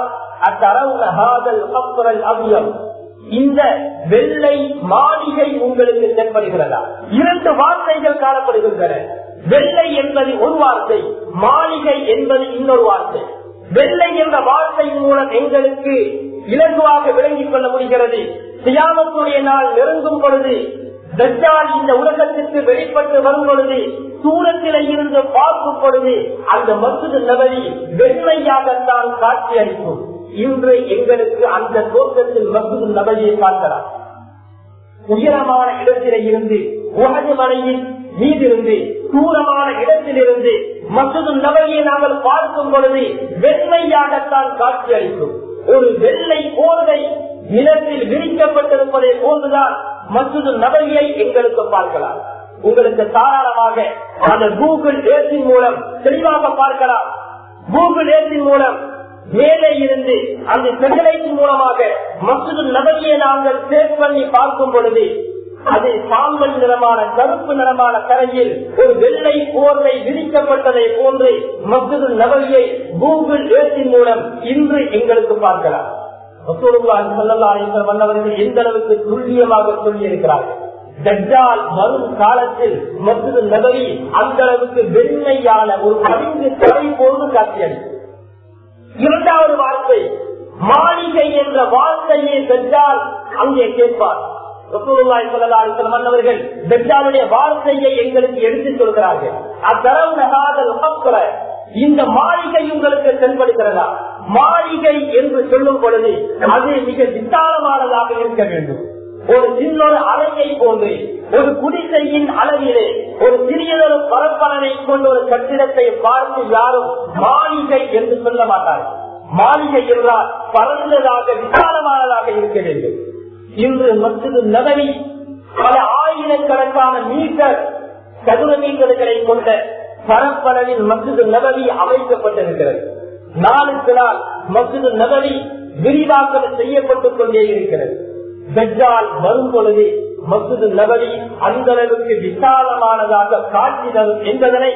Speaker 1: அவ்வியம் இந்த வெள்ளை மாளிகை உங்களுக்கு தென்படுகிறதா இரண்டு வார்த்தைகள் காணப்படுகின்றன வெள்ளை என்பது ஒரு வார்த்தை மாளிகை என்பது இன்னொரு வார்த்தை வெள்ளை என்ற வார்த்தை மூலம் எங்களுக்கு இலகுவாக விளங்கிக் கொள்ள முடிகிறது சியாமத்துடைய நாள் நெருங்கும் பொழுது தஜ்ஜால் இந்த உலகத்திற்கு வெளிப்பட்டு வரும் பொழுது தூரத்தில இருந்து பார்க்கும் பொழுது அந்த மசூது நபரி வெண்மையாகத்தான் காட்சி அளிக்கும் இன்று எங்களுக்கு அந்த தோற்றத்தில் மசூது நபரியை பார்க்கலாம் உயரமான இடத்திலே இருந்து உலக மலையின் மீதிருந்து தூரமான இடத்திலிருந்து மசூது நபரியை நாங்கள் பார்க்கும் பொழுது வெண்மையாகத்தான் காட்சி அளிக்கும் ஒரு வெள்ளை போர்வை நிலத்தில் விரிக்கப்பட்டிருப்பதை போன்றுதான் மசூது நபரியை எங்களுக்கு பார்க்கலாம் உங்களுக்கு தாராளமாக அந்த கூகுள் ஏற்றின் மூலம் தெளிவாக பார்க்கலாம் கூகுள் ஏற்றின் மூலம் மேலே இருந்து அந்த செகலையின் மூலமாக மசூது நபரியை நாங்கள் சேவ் பண்ணி பார்க்கும் பொழுது அது சாம்பல் நிறமான கருப்பு நிறமான கரையில் ஒரு வெள்ளை போர்வை விரிக்கப்பட்டதை போன்று மசூது நபரியை கூகுள் ஏற்றின் மூலம் இன்று எங்களுக்கு பார்க்கலாம் வல்லவர்கள் எந்த அளவுக்கு துல்லியமாக சொல்லி இருக்கிறார்கள் தஜ்ஜால் வரும் காலத்தில் மசூது நபரி அந்த அளவுக்கு வெண்மையான ஒரு கவிந்து கரை போன்று காட்சியளிக்கும் இரண்டாவது வார்த்தை மாளிகை என்ற வார்த்தையை தஜ்ஜால் அங்கே கேட்பார் மன்னவர்கள் பெற்றாருடைய வார்த்தையை எங்களுக்கு எடுத்துச் சொல்கிறார்கள் அத்தரவு இந்த மாளிகை உங்களுக்கு தென்படுகிறதா மாளிகை என்று சொல்லும் பொழுது அது மிக விசாலமானதாக இருக்க வேண்டும் ஒரு சின்னொரு அறையை போன்று ஒரு குடிசையின் அளவிலே ஒரு சிறியதொரு பரப்பலனை கொண்ட ஒரு கட்டிடத்தை பார்த்து யாரும் மாளிகை என்று சொல்ல மாட்டார்கள் மாளிகை என்றால் பறந்ததாக விசாலமானதாக இருக்க வேண்டும் இன்று மற்றொரு நகரி பல ஆயிரக்கணக்கான மீட்டர் சதுர மீட்டர்களை கொண்ட பரப்பளவில் மற்றொரு நகரி அமைக்கப்பட்டிருக்கிறது நாளுக்கு நாள் மற்றொரு நகரி விரிவாக்கம் செய்யப்பட்டுக் கொண்டே இருக்கிறது பெஜால் வரும் பொழுது மசூது நபரி அந்த அளவுக்கு விசாலமானதாக காட்சி தரும் என்பதனை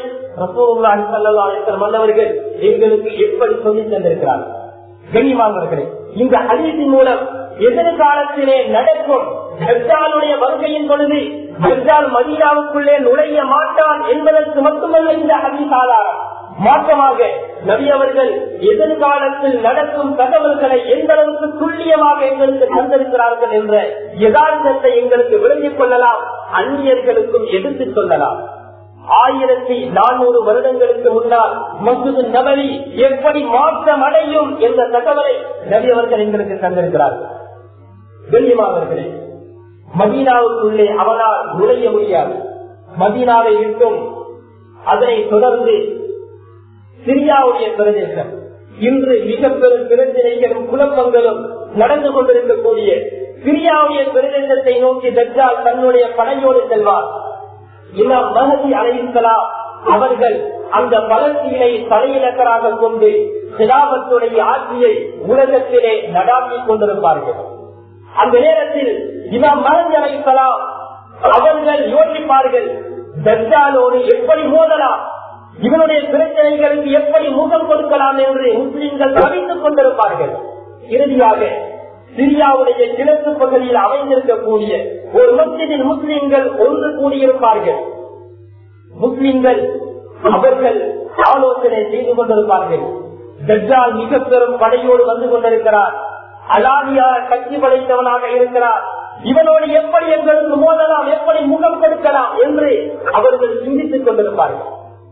Speaker 1: மன்னவர்கள் எங்களுக்கு எப்படி சொல்லி தந்திருக்கிறார் கனிமானவர்களே இந்த அநீதி மூலம் எதிர்காலத்திலே நடக்கும் பெஜாலுடைய வருகையின் பொழுது பெஜால் மதீனாவுக்குள்ளே நுழைய மாட்டான் என்பதற்கு மட்டுமல்ல இந்த அதிசாதாரம் மாற்றமாக நபி அவர்கள் எதிர்காலத்தில் நடக்கும் தகவல்களை எந்த அளவுக்கு துல்லியமாக எங்களுக்கு தந்திருக்கிறார்கள் என்ற யதார்த்தத்தை எங்களுக்கு விளங்கிக் கொள்ளலாம் அந்நியர்களுக்கும் எடுத்துச் சொல்லலாம் ஆயிரத்தி நானூறு வருடங்களுக்கு முன்னால் மசூது நபரி எப்படி மாற்றம் அடையும் என்ற தகவலை நபி அவர்கள் எங்களுக்கு தந்திருக்கிறார்கள் கண்ணியமானவர்களே மதீனாவுக்குள்ளே அவனால் நுழைய முடியாது மதீனாவை விட்டும் அதனை தொடர்ந்து சிரியாவுடைய பிரதேசம் இன்று மிக பெரும் பிரச்சனைகளும் குழப்பங்களும் நடந்து கொண்டிருக்கக்கூடிய சிரியாவுடைய பிரதேசத்தை நோக்கி தஜ்ஜால் தன்னுடைய படையோடு செல்வார் இமாம் மகதி அலைக்கலாம் அவர்கள் அந்த பலத்தீனை தலையிலக்கராக கொண்டு சிலாபத்துடைய ஆட்சியை உலகத்திலே நடாத்திக் கொண்டிருப்பார்கள் அந்த நேரத்தில் இமாம் மகதி அலைக்கலாம் அவர்கள் யோசிப்பார்கள் தஜ்ஜாலோடு எப்படி மோதலாம் இவனுடைய பிரச்சனைகளுக்கு எப்படி முகம் கொடுக்கலாம் என்று முஸ்லிம்கள் தவித்துக் கொண்டிருப்பார்கள் இறுதியாக சிரியாவுடைய கிழக்கு பகுதியில் அமைந்திருக்கக்கூடிய ஒரு மத்தியில் முஸ்லிம்கள் ஒன்று கூடியிருப்பார்கள் முஸ்லிம்கள் அவர்கள் ஆலோசனை செய்து கொண்டிருப்பார்கள் தஜ்ஜால் மிக பெரும் படையோடு வந்து கொண்டிருக்கிறார் அலானியா கட்சி படைத்தவனாக இருக்கிறார் இவனோடு எப்படி எங்களுக்கு மோதலாம் எப்படி முகம் கொடுக்கலாம் என்று அவர்கள் சிந்தித்துக் கொண்டிருப்பார்கள்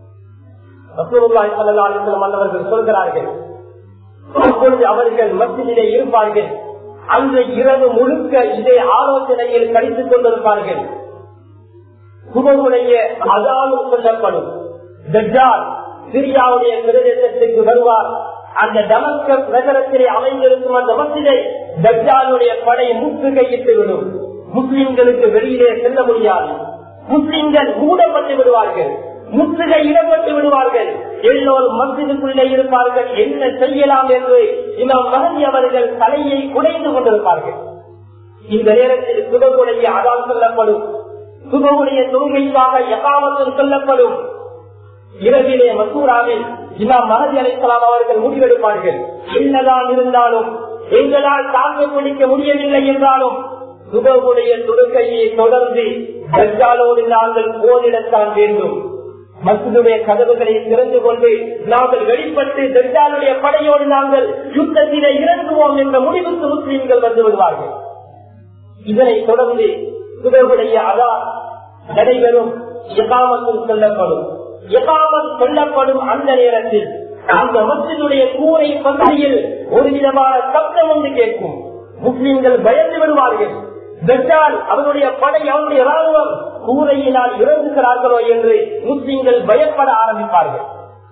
Speaker 1: மன்னவர்கள் சொல்கிறார்கள் அப்பொழுது அவர்கள் மத்தியிலே இருப்பார்கள் அந்த இரவு முழுக்க இதே ஆலோசனையில் கடித்துக் கொண்டிருப்பார்கள் குபவுடைய அதாலும் சொல்லப்படும் தஜ்ஜால் சிரியாவுடைய பிரதேசத்திற்கு வருவார் அந்த டமஸ்க நகரத்திலே அமைந்திருக்கும் அந்த மத்தியை தஜ்ஜாலுடைய படை முற்றுகையிட்டு விடும் முஸ்லிம்களுக்கு வெளியிலே செல்ல முடியாது முஸ்லிம்கள் மூடப்பட்டு விடுவார்கள் முற்றுகை இடப்பட்டு விடுவார்கள் எல்லோரும் மசிதுக்குள்ளே இருப்பார்கள் என்ன செய்யலாம் என்று இமாம் மகதி அவர்கள் தலையை குடைந்து கொண்டிருப்பார்கள் இந்த நேரத்தில் சுபகுடைய அதான் சொல்லப்படும் சுபகுடைய தொழுகைக்காக எகாமத்தும் சொல்லப்படும் இரவிலே மசூராவில் இமாம் மகதி அலைக்கலாம் அவர்கள் முடிவெடுப்பார்கள் என்னதான் இருந்தாலும் எங்களால் தாங்க பிடிக்க முடியவில்லை என்றாலும் சுபகுடைய தொழுகையை தொடர்ந்து தஜ்ஜாலோடு நாங்கள் போரிடத்தான் வேண்டும் மசிதுடைய கதவுகளை திறந்து கொண்டு நாங்கள் வெளிப்பட்டு தஜ்ஜாலுடைய படையோடு நாங்கள் யுத்தத்திலே இறங்குவோம் என்ற முடிவுக்கு முஸ்லீம்கள் வந்து விடுவார்கள் இதனை தொடர்ந்து சுதர்களுடைய அதா நடைபெறும் எகாமத்தில் சொல்லப்படும் எகாமத் சொல்லப்படும் அந்த நேரத்தில் அந்த மசிதுடைய கூரை பகுதியில் ஒரு விதமான சப்தம் ஒன்று கேட்கும் முஸ்லிம்கள் பயந்து விடுவார்கள் தஜ்ஜால் அவருடைய படை அவருடைய ராணுவம் கூரையினால் இறங்குகிறார்களோ என்று முஸ்லிம்கள் பயப்பட ஆரம்பிப்பார்கள்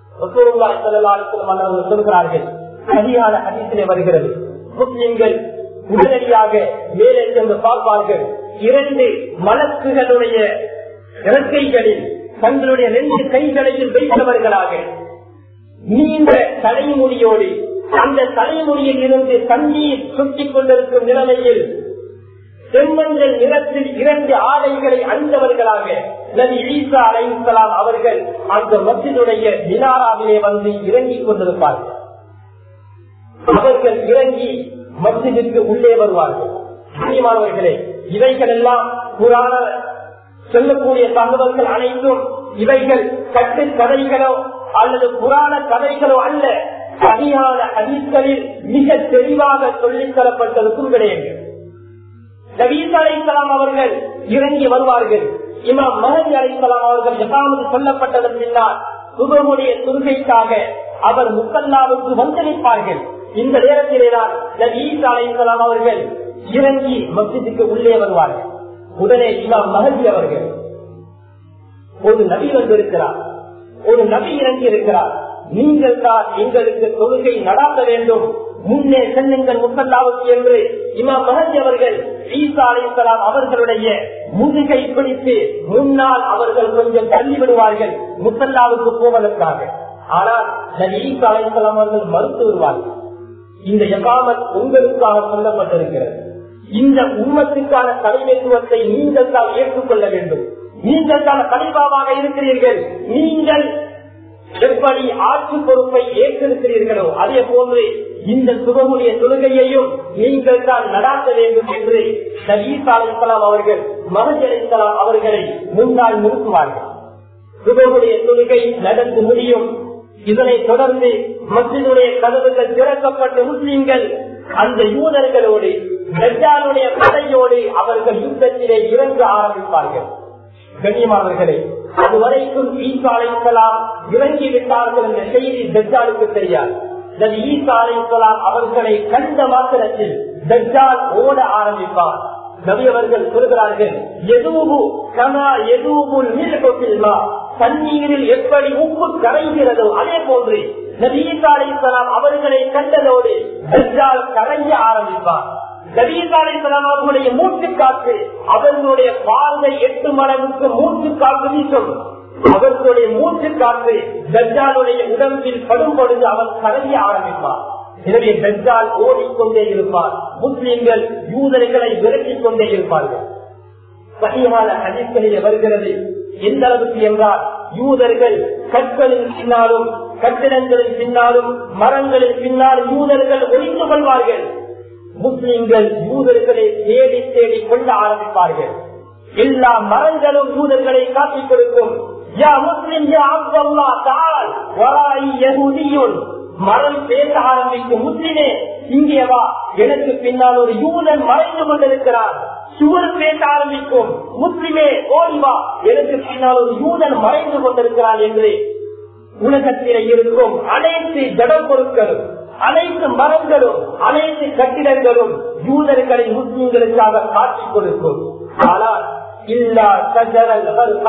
Speaker 1: சொல்கிறார்கள் சரியான அதிசய வருகிறது முஸ்லிம்கள் உடனடியாக மேலே சென்று பார்ப்பார்கள் இரண்டு மலக்குகளுடைய இறக்கைகளில் தங்களுடைய ரெண்டு கைகளையும் வைத்தவர்களாக நீண்ட தலைமுடியோடு அந்த தலைமுடியில் இருந்து தண்ணீர் சுட்டிக் கொண்டிருக்கும் நிலைமையில் செம்மஞ்சள் நிறத்தில் இரண்டு ஆடைகளை அணிந்தவர்களாக நபி ஈசா அலைசலாம் அவர்கள் அந்த மத்தினுடைய மினாராவிலே வந்து இறங்கிக் கொண்டிருப்பார்கள் அவர்கள் இறங்கி மத்திற்கு உள்ளே வருவார்கள் கண்ணியமானவர்களே இவைகள் எல்லாம் புராண சொல்லக்கூடிய தகவல்கள் அனைத்தும் இவைகள் கட்டு கதைகளோ அல்லது புராண கதைகளோ அல்ல சரியான அதிகளில் மிக தெளிவாக சொல்லித் தரப்பட்டிருக்கும் கிடையாது நபீஸ் அலைசலாம் அவர்கள் இறங்கி வருவார்கள் இமாம் மஹதி அலைசலாம் அவர்கள் எதாவது சொல்லப்பட்டதன் பின்னால் சுபமுடைய துருகைக்காக அவர் முசல்லாவுக்கு வந்தளிப்பார்கள் இந்த நேரத்திலேதான் நபீஸ் அலைசலாம் அவர்கள் இறங்கி மசிதுக்கு உள்ளே வருவார்கள் உடனே இமாம் மஹதி அவர்கள் ஒரு நபி வந்திருக்கிறார் ஒரு நபி இறங்கி இருக்கிறார் நீங்கள் தான் எங்களுக்கு தொழுகை நடாத்த வேண்டும் முன்னே செல்லுங்கள் முசல்லாவுக்கு என்று இமாம் மகதி அவர்கள் ஈசா அலிசலாம் அவர்களுடைய முதுகை பிடித்து முன்னால் அவர்கள் கொஞ்சம் தள்ளி விடுவார்கள் முசல்லாவுக்கு போவதற்காக ஆனால் நபி ஈசா அலிசலாம் அவர்கள் மறுத்து விடுவார்கள் இந்த எகாமத் உங்களுக்காக சொல்லப்பட்டிருக்கிறது இந்த உண்மத்துக்கான தலைமைத்துவத்தை நீங்கள் தான் ஏற்றுக்கொள்ள வேண்டும் நீங்கள் தான் கலிபாவாக இருக்கிறீர்கள் நீங்கள் எப்படி ஆட்சி பொறுப்பை ஏற்றிருக்கிறீர்களோ அதே போன்று இந்த சுகமுடைய தொழுகையையும் நீங்கள் தான் நடாத்த வேண்டும் என்று நபீசா அலிசலாம் அவர்கள் மகஜ் அலிசலாம் அவர்களை முன்னால் நிறுத்துவார்கள் சுகமுடைய தொழுகை நடந்து முடியும் இதனை தொடர்ந்து மசிதுடைய கதவுகள் திறக்கப்பட்ட முஸ்லிம்கள் அந்த யூதர்களோடு தஜ்ஜாலுடைய படையோடு அவர்கள் யுத்தத்திலே இறங்க ஆரம்பிப்பார்கள் கண்ணியமானவர்களே அதுவரைக்கும் ஈசா அலைக்கலாம் இறங்கி விட்டார்கள் என்ற செய்தி தஜ்ஜாலுக்கு தெரியாது நபி ஈசா அலைக்கலாம் அவர்களை கண்ட மாத்திரத்தில் தஜ்ஜால் ஓட ஆரம்பிப்பார் நபி அவர்கள் சொல்கிறார்கள் எதுவு கனா எதுவும் நீர்கொட்டில்மா தண்ணீரில் எப்படி உப்பு கரைகிறதோ அதே போன்று நபி ஈசா அலைக்கலாம் அவர்களை கண்டதோடு தஜ்ஜால் கரைய ஆரம்பிப்பார் அவர்களுடைய மூச்சு காற்று அவர்களுடைய பார்வை எட்டு மடங்குக்கு மூச்சு காற்று வீசும் அவர்களுடைய மூச்சு காற்று தஜ்ஜாலுடைய உடம்பில் படும் பொழுது அவன் கரைய ஆரம்பிப்பார் எனவே தஜ்ஜால் ஓடிக்கொண்டே இருப்பார் முஸ்லிம்கள் யூதர்களை விரட்டிக் கொண்டே இருப்பார்கள் சரியான அதிர்களிலே வருகிறது எந்த அளவுக்கு என்றால் யூதர்கள் கற்களின் பின்னாலும் கட்டிடங்களின் பின்னாலும் மரங்களின் பின்னாலும் யூதர்கள் ஒழித்து கொள்வார்கள் முஸ்லிம்கள் யூதர்களை தேடி தேடி கொள்ள ஆரம்பிப்பார்கள் எல்லா மரங்களும் யூதர்களை காட்டிக் கொடுக்கும் யா முஸ்லிம் யா அப்துல்லா தால் வராய் யகுதியுன் மரம் பேச ஆரம்பிக்கும் முஸ்லிமே இங்கே வா எனக்கு பின்னால் ஒரு யூதன் மறைந்து கொண்டிருக்கிறான் சுவர் பேச ஆரம்பிக்கும் முஸ்லிமே ஓடி வா எனக்கு பின்னால் ஒரு யூதன் மறைந்து கொண்டிருக்கிறான் என்று உலகத்திலே இருக்கும் அனைத்து ஜட பொருட்களும் அனைத்து மரங்களும் அனைத்து கட்டிடங்களும் யூதர்களை முஸ்லிம்களுக்காக காட்டிக் கொடுக்கும் ஆனால் இல்லா சஜரல்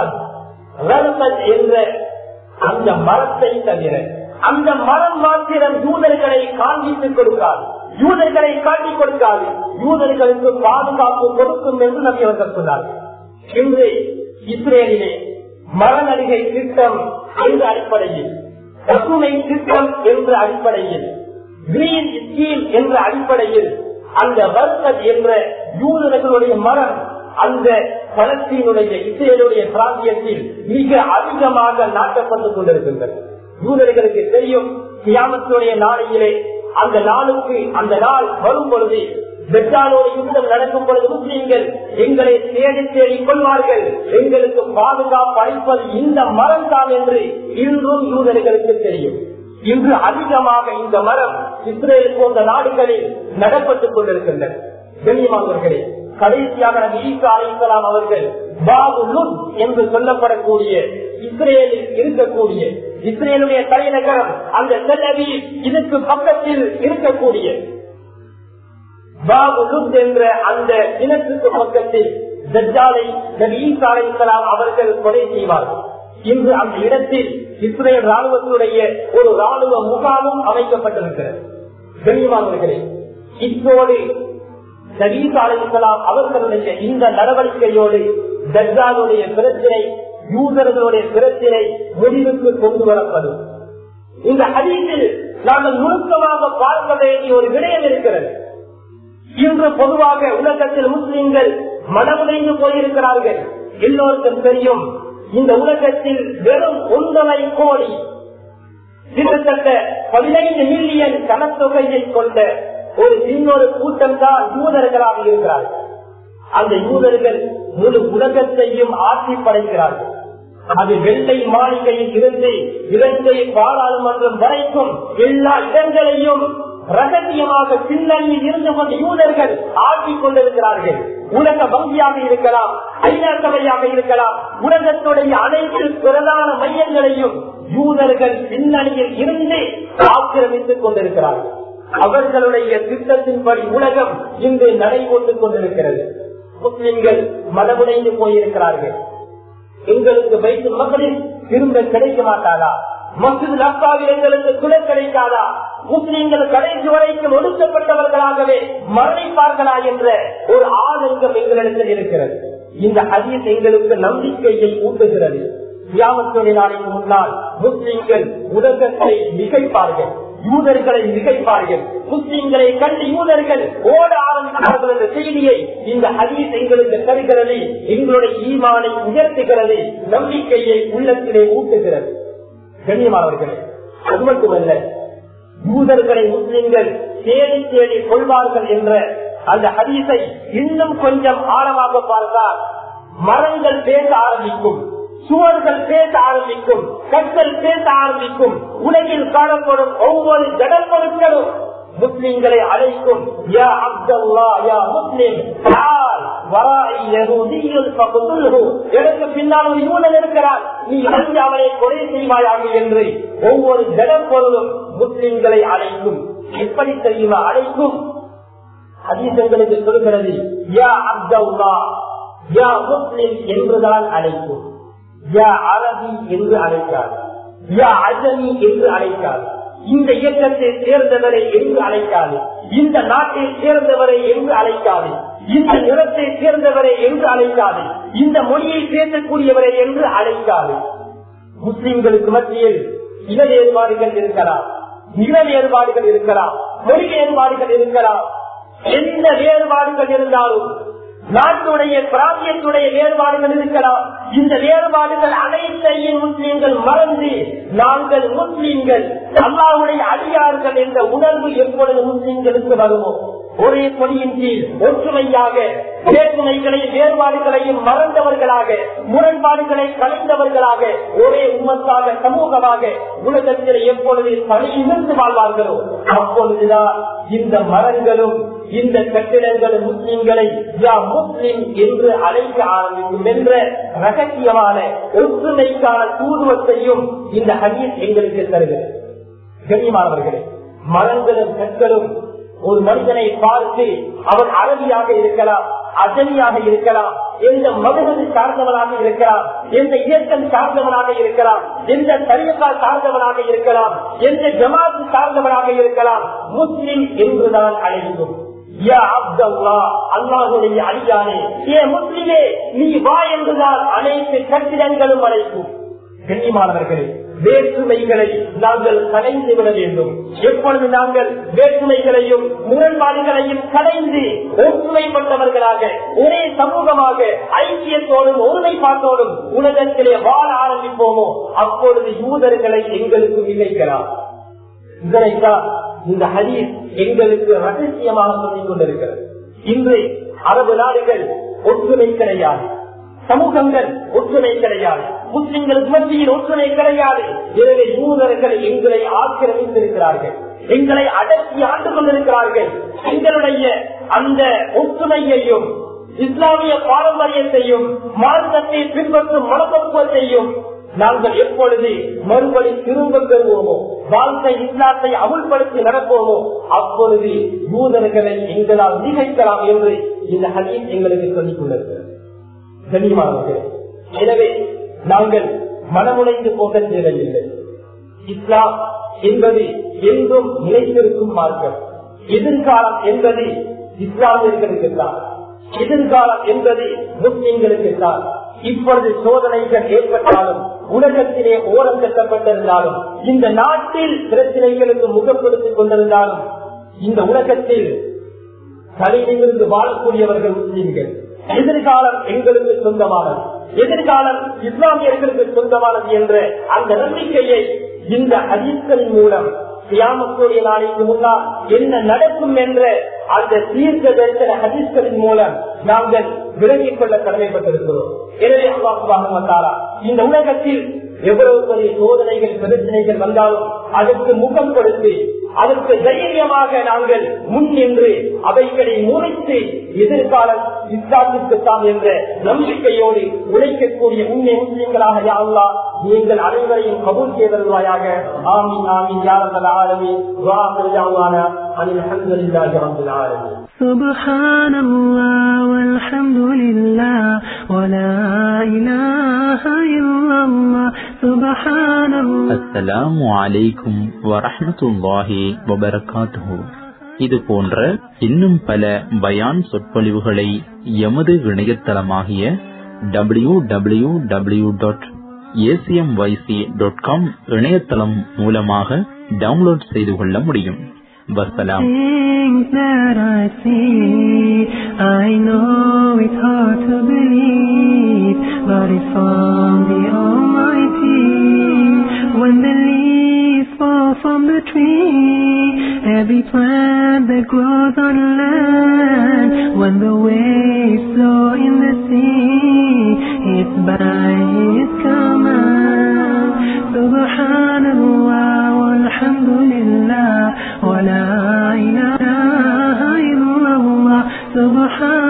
Speaker 1: என்ற அந்த மரத்தை தவிர அந்த மரம் மாத்திரம் யூதர்களை காண்பித்துக் கொடுக்காது யூதர்களை காட்டிக் கொடுக்காது யூதர்களுக்கு பாதுகாப்பு கொடுக்கும் என்று நம்பி அவர்கள் சொன்னார்கள் இன்று இஸ்ரேலிலே மரநடிகை திட்டம் என்ற அடிப்படையில் பசுமை திட்டம் என்ற அடிப்படையில் கிரீன் ஸ்கீம் என்ற அடிப்படையில் அந்த வர்க்கத் என்ற யூதர்களுடைய மரம் அந்த பலஸ்தீனுடைய இஸ்ரேலுடைய பிராந்தியத்தில் மிக அதிகமாக நாட்டப்பட்டுக் கொண்டிருக்கின்றது யூதர்களுக்கு தெரியும் கியாமத்துடைய நாளையிலே அந்த நாளுக்கு அந்த நாள் வரும் பொழுது பெற்றாலோட யுத்தம் நடக்கும் பொழுது முஸ்லீம்கள் எங்களை தேடி தேடி கொள்வார்கள் எங்களுக்கு பாதுகாப்பு அளிப்பது இந்த மரம் தான் என்று இன்றும் யூதர்களுக்கு தெரியும் இன்று அதிகமாக இந்த மரம் இஸ்ரேல் போன்ற நாடுகளில் நடப்பட்டுக் கொண்டிருக்கின்றன கண்ணியமானவர்களே கடைசியாக நபி ஈசா அலிசலாம் அவர்கள் பாபு லுத் என்று சொல்லப்படக்கூடிய இஸ்ரேலில் இருக்கக்கூடிய இஸ்ரேலுடைய தலைநகரம் அந்த செல்லவி இதுக்கு பக்கத்தில் இருக்கக்கூடிய பாபு லுத் என்ற அந்த இனத்துக்கு பக்கத்தில் தஜ்ஜாலை நபி ஈசா அலிசலாம் அவர்கள் கொலை செய்வார்கள் இன்று அந்த இடத்தில் இஸ்ரேல் ராணுவத்தினுடைய ஒரு ராணுவ முகாமும் அமைக்கப்பட்டிருக்கிறது கண்ணியமானவர்களே இப்போது நபீசா அலிசலாம் அவர்களுடைய இந்த நடவடிக்கையோடு தர்காவுடைய பிரச்சனை யூதர்களுடைய பிரச்சனை முடிவுக்கு கொண்டு வரப்படும் இந்த ஹதீஸில் நாங்கள் நுணுக்கமாக பார்க்க வேண்டிய ஒரு விடயம் இருக்கிறது இன்று பொதுவாக உலகத்தில் முஸ்லிம்கள் மனமுடைந்து போயிருக்கிறார்கள் எல்லோருக்கும் தெரியும் இந்த உலகத்தில் வெறும் ஒன்றரை கோடி கிட்டத்தட்ட பதினைந்து மில்லியன் கனத்தொகையை கொண்ட ஒரு இன்னொரு கூட்டம் தான் யூதர்களாக இருக்கிறார்கள் அந்த யூதர்கள் முழு உலகத்தையும் ஆட்சி படைக்கிறார்கள் அது வெள்ளை மாளிகையில் இருந்து இலங்கை பாராளுமன்றம் வரைக்கும் எல்லா இடங்களையும் ரகசியமாக பின்னணியில் இருந்து கொண்டு யூதர்கள் ஆட்சி கொண்டிருக்கிறார்கள் உலக வங்கியாக இருக்கலாம் ஐநா சபையாக இருக்கலாம் உலகத்துடைய அனைத்து பிரதான மையங்களையும் யூதர்கள் பின்னணியில் இருந்து ஆக்கிரமித்துக் கொண்டிருக்கிறார்கள் அவர்களுடைய திட்டத்தின்படி உலகம் இன்று நடைபோட்டுக் கொண்டிருக்கிறது முஸ்லிம்கள் மனமுடைந்து போயிருக்கிறார்கள் எங்களுக்கு வைத்து மக்களில் திரும்ப கிடைக்க மாட்டாரா மசித் அப்பாவில் எங்களுக்கு குலை கிடைக்காதா முஸ்லிம்கள் கடைசி வரைக்கும் ஒடுக்கப்பட்டவர்களாகவே மரணிப்பார்களா என்ற ஒரு ஆதங்கம் எங்களிடத்தில் இருக்கிறது இந்த ஹதீஸ் எங்களுக்கு நம்பிக்கையை ஊட்டுகிறது கியாமத்துடைய நாளைக்கு முன்னால் முஸ்லிம்கள் உலகத்தை மிகைப்பார்கள் யூதர்களை மிகைப்பார்கள் முஸ்லிம்களை கண்டு யூதர்கள் ஓட ஆரம்பித்தார்கள் என்ற செய்தியை இந்த ஹதீஸ் எங்களுக்கு தருகிறது எங்களுடைய ஈமானை உயர்த்துகிறது நம்பிக்கையை உள்ளத்திலே ஊட்டுகிறது கண்ணியமானவர்களே அது மட்டுமல்ல யூதர்களை முஸ்லிம்கள் தேடி தேடி கொள்வார்கள் என்ற அந்த ஹதீஸை இன்னும் கொஞ்சம் ஆழமாக பார்த்தால் மரங்கள் பேச ஆரம்பிக்கும் சுவர்கள் பேச ஆரம்பிக்கும் கற்கள் பேச ஆரம்பிக்கும் உலகில் காணப்படும் ஒவ்வொரு ஜடப்பொருட்களும் முஸ்லிம்களை அழைக்கும் யா அப்தல்லா யா முஸ்லிம் எனக்கு பின்னால் ஒரு யூனன் இருக்கிறார் நீ வந்து அவனை கொலை செய்வாயாக என்று ஒவ்வொரு ஜடப்பொருளும் முஸ்லிம்களை அழைக்கும் எப்படி தெரியுமா அழைக்கும் அதிசங்களுக்கு சொல்கிறது யா அப்தல்லா யா முஸ்லிம் என்றுதான் அழைக்கும் யா அரபி என்று அழைக்காது யா அஜமி என்று அழைக்காது இந்த இயக்கத்தை சேர்ந்தவரை என்று அழைக்காது இந்த நாட்டை சேர்ந்தவரை என்று அழைக்காது இந்த நிறத்தை சேர்ந்தவரை என்று அழைக்காது இந்த மொழியை பேசக்கூடியவரை என்று அழைக்காது முஸ்லிம்களுக்கு மத்தியில் இன வேறுபாடுகள் இருக்கலாம் நில வேறுபாடுகள் இருக்கலாம் மொழி வேறுபாடுகள் இருக்கலாம் எந்த வேறுபாடுகள் இருந்தாலும் நாட்டுடைய பிராந்தியத்துடைய வேறுபாடுகள் இருக்கலாம் இந்த வேறுபாடுகள் அனைத்தையும் முஸ்லீம்கள் மறந்து நாங்கள் முஸ்லீம்கள் அல்லாவுடைய அடியார்கள் என்ற உணர்வு எப்பொழுது முஸ்லீம்களுக்கு வருமோ ஒரே கொடியின் கீழ் ஒற்றுமையாக வேற்றுமைகளையும் வேறுபாடுகளையும் மறந்தவர்களாக முரண்பாடுகளை கலைந்தவர்களாக ஒரே உமத்தாக சமூகமாக உலகத்தில் எப்பொழுது தனியிருந்து வாழ்வார்களோ அப்பொழுதுதான் இந்த மரங்களும் இந்த கட்டிடங்களும் முஸ்லிம்களை யா முஸ்லிம் என்று அழைக்க ஆரம்பிக்கும் என்ற ரகசியமான ஒற்றுமைக்கான தூதுவத்தையும் இந்த ஹதீஸ் எங்களுக்கு தருகிறது கண்ணியமானவர்களே மரங்களும் கற்களும் ஒரு மனிதனை பார்த்து அவன் அரபியாக இருக்கலாம் அஜனியாக இருக்கலாம் எந்த மதுகது சார்ந்தவனாக இருக்கலாம் எந்த இயக்கம் சார்ந்தவனாக இருக்கலாம் எந்த தரியக்கா சார்ந்தவனாக இருக்கலாம் எந்த ஜமாத்து சார்ந்தவனாக இருக்கலாம் முஸ்லிம் என்றுதான் அழைக்கும் அல்லாஹுடைய அடியானே ஏ முஸ்லிமே நீ வா என்றுதான் அனைத்து கட்டிடங்களும் அழைக்கும் கண்ணியமானவர்களே வேற்றுமைகளை நாங்கள் கலைந்து விட வேண்டும் எப்பொழுது நாங்கள் வேற்றுமைகளையும் முரண்பாடுகளையும் கலைந்து ஒற்றுமைப்பட்டவர்களாக ஒரே சமூகமாக ஐக்கியத்தோடும் ஒருமைப்பாட்டோடும் உலகத்திலே வாழ ஆரம்பிப்போமோ அப்பொழுது யூதர்களை எங்களுக்கு மிகைக்கலாம் இதனைத்தான் இந்த ஹதீஸ் எங்களுக்கு ரகசியமாக சொல்லிக் கொண்டிருக்கிறது இன்று அரபு நாடுகள் ஒற்றுமை கிடையாது சமூகங்கள் ஒற்றுமை கிடையாது முஸ்லிம்களுக்கு மத்தியில் ஒற்றுமை கிடையாது எனவே யூதர்கள் எங்களை ஆக்கிரமித்திருக்கிறார்கள் எங்களை அடக்கி ஆண்டு கொண்டிருக்கிறார்கள் எங்களுடைய அந்த ஒற்றுமையையும் இஸ்லாமிய பாரம்பரியத்தையும் மார்க்கத்தை பின்பற்றும் மனப்பக்குவத்தையும் நாங்கள் எப்பொழுது மறுபடி திரும்ப பெறுவோமோ வாழ்க்கை இஸ்லாத்தை அமுல்படுத்தி நடப்போமோ அப்பொழுது யூதர்களை எங்களால் நிகழ்த்தலாம் என்று இந்த ஹதீஸ் எங்களுக்கு சொல்லிக் கொண்டிருக்கிறது கனிமானவர்கள் எனவே நாங்கள் மனமுனைந்து போக தேவையில்லை இஸ்லாம் என்பது என்றும் நிலைத்திருக்கும் மார்க்கம் எதிர்காலம் என்பது இஸ்லாமியர்களுக்கு தான் எதிர்காலம் என்பது முஸ்லிம்களுக்கு தான் இப்பொழுது சோதனைகள் ஏற்பட்டாலும் உலகத்திலே ஓரம் கட்டப்பட்டிருந்தாலும் இந்த நாட்டில் பிரச்சனைகளுக்கு முகம் கொடுத்துக் கொண்டிருந்தாலும் இந்த உலகத்தில் தலையிலிருந்து வாழக்கூடியவர்கள் முஸ்லிம்கள் எதிர்காலம் எங்களுக்கு சொந்தமானது எதிர்காலம் இஸ்லாமியர்களுக்கு சொந்தமானது என்ற அந்த நம்பிக்கையை இந்த அதிர்களின் மூலம் கியாமத்துடைய நாளைக்கு முன்னால் என்ன நடக்கும் என்ற அந்த தீர்க்க தரிசன ஹதீஸ்களின் மூலம் நாங்கள் விலகிக் கொள்ள கடமைப்பட்டிருக்கிறோம் எனவே அல்லாஹ் இந்த உலகத்தில் எவ்வளவு பெரிய சோதனைகள் பிரச்சனைகள் வந்தாலும் அதற்கு முகம் கொடுத்து அதற்கு தைரியமாக நாங்கள் முன் நின்று அவைகளை முறைத்து எதிர்காலம் இஸ்லாத்திற்குத்தான் என்ற நம்பிக்கையோடு உழைக்கக்கூடிய உண்மை முஸ்லிம்களாக யாழ்லா நீங்கள் அனைவரையும் கபூல் செய்தருவாயாக ஆமீன் ஆமீன் யாரங்கள் ஆளுமே வாசலான அனில் அஹமதுல்லாஹி ரப்பில் ஆலமீன்
Speaker 2: سبحان الله والحمد لله ولا إله إلا الله سبحان الله
Speaker 3: அஸ்ஸலாமு அலைக்கும் வரஹ்மத்துல்லாஹி வபரகாத்துஹு இது போன்ற இன்னும் பல பயான் சொற்பொழிவுகளை எமது இணையதளமாகிய W W W dot ACMYC dot com இணையதளம் மூலமாக டவுன்லோட் செய்து கொள்ள முடியும் வசலாம்
Speaker 2: Things that I see, I know it's hard to believe, but it's from the Almighty. When the leaves fall from the tree, every plant that grows on land, when the waves flow in the sea, it's by His command. Subhanallah, walhamdulillah, wa la ilaha illallah, subhanallah.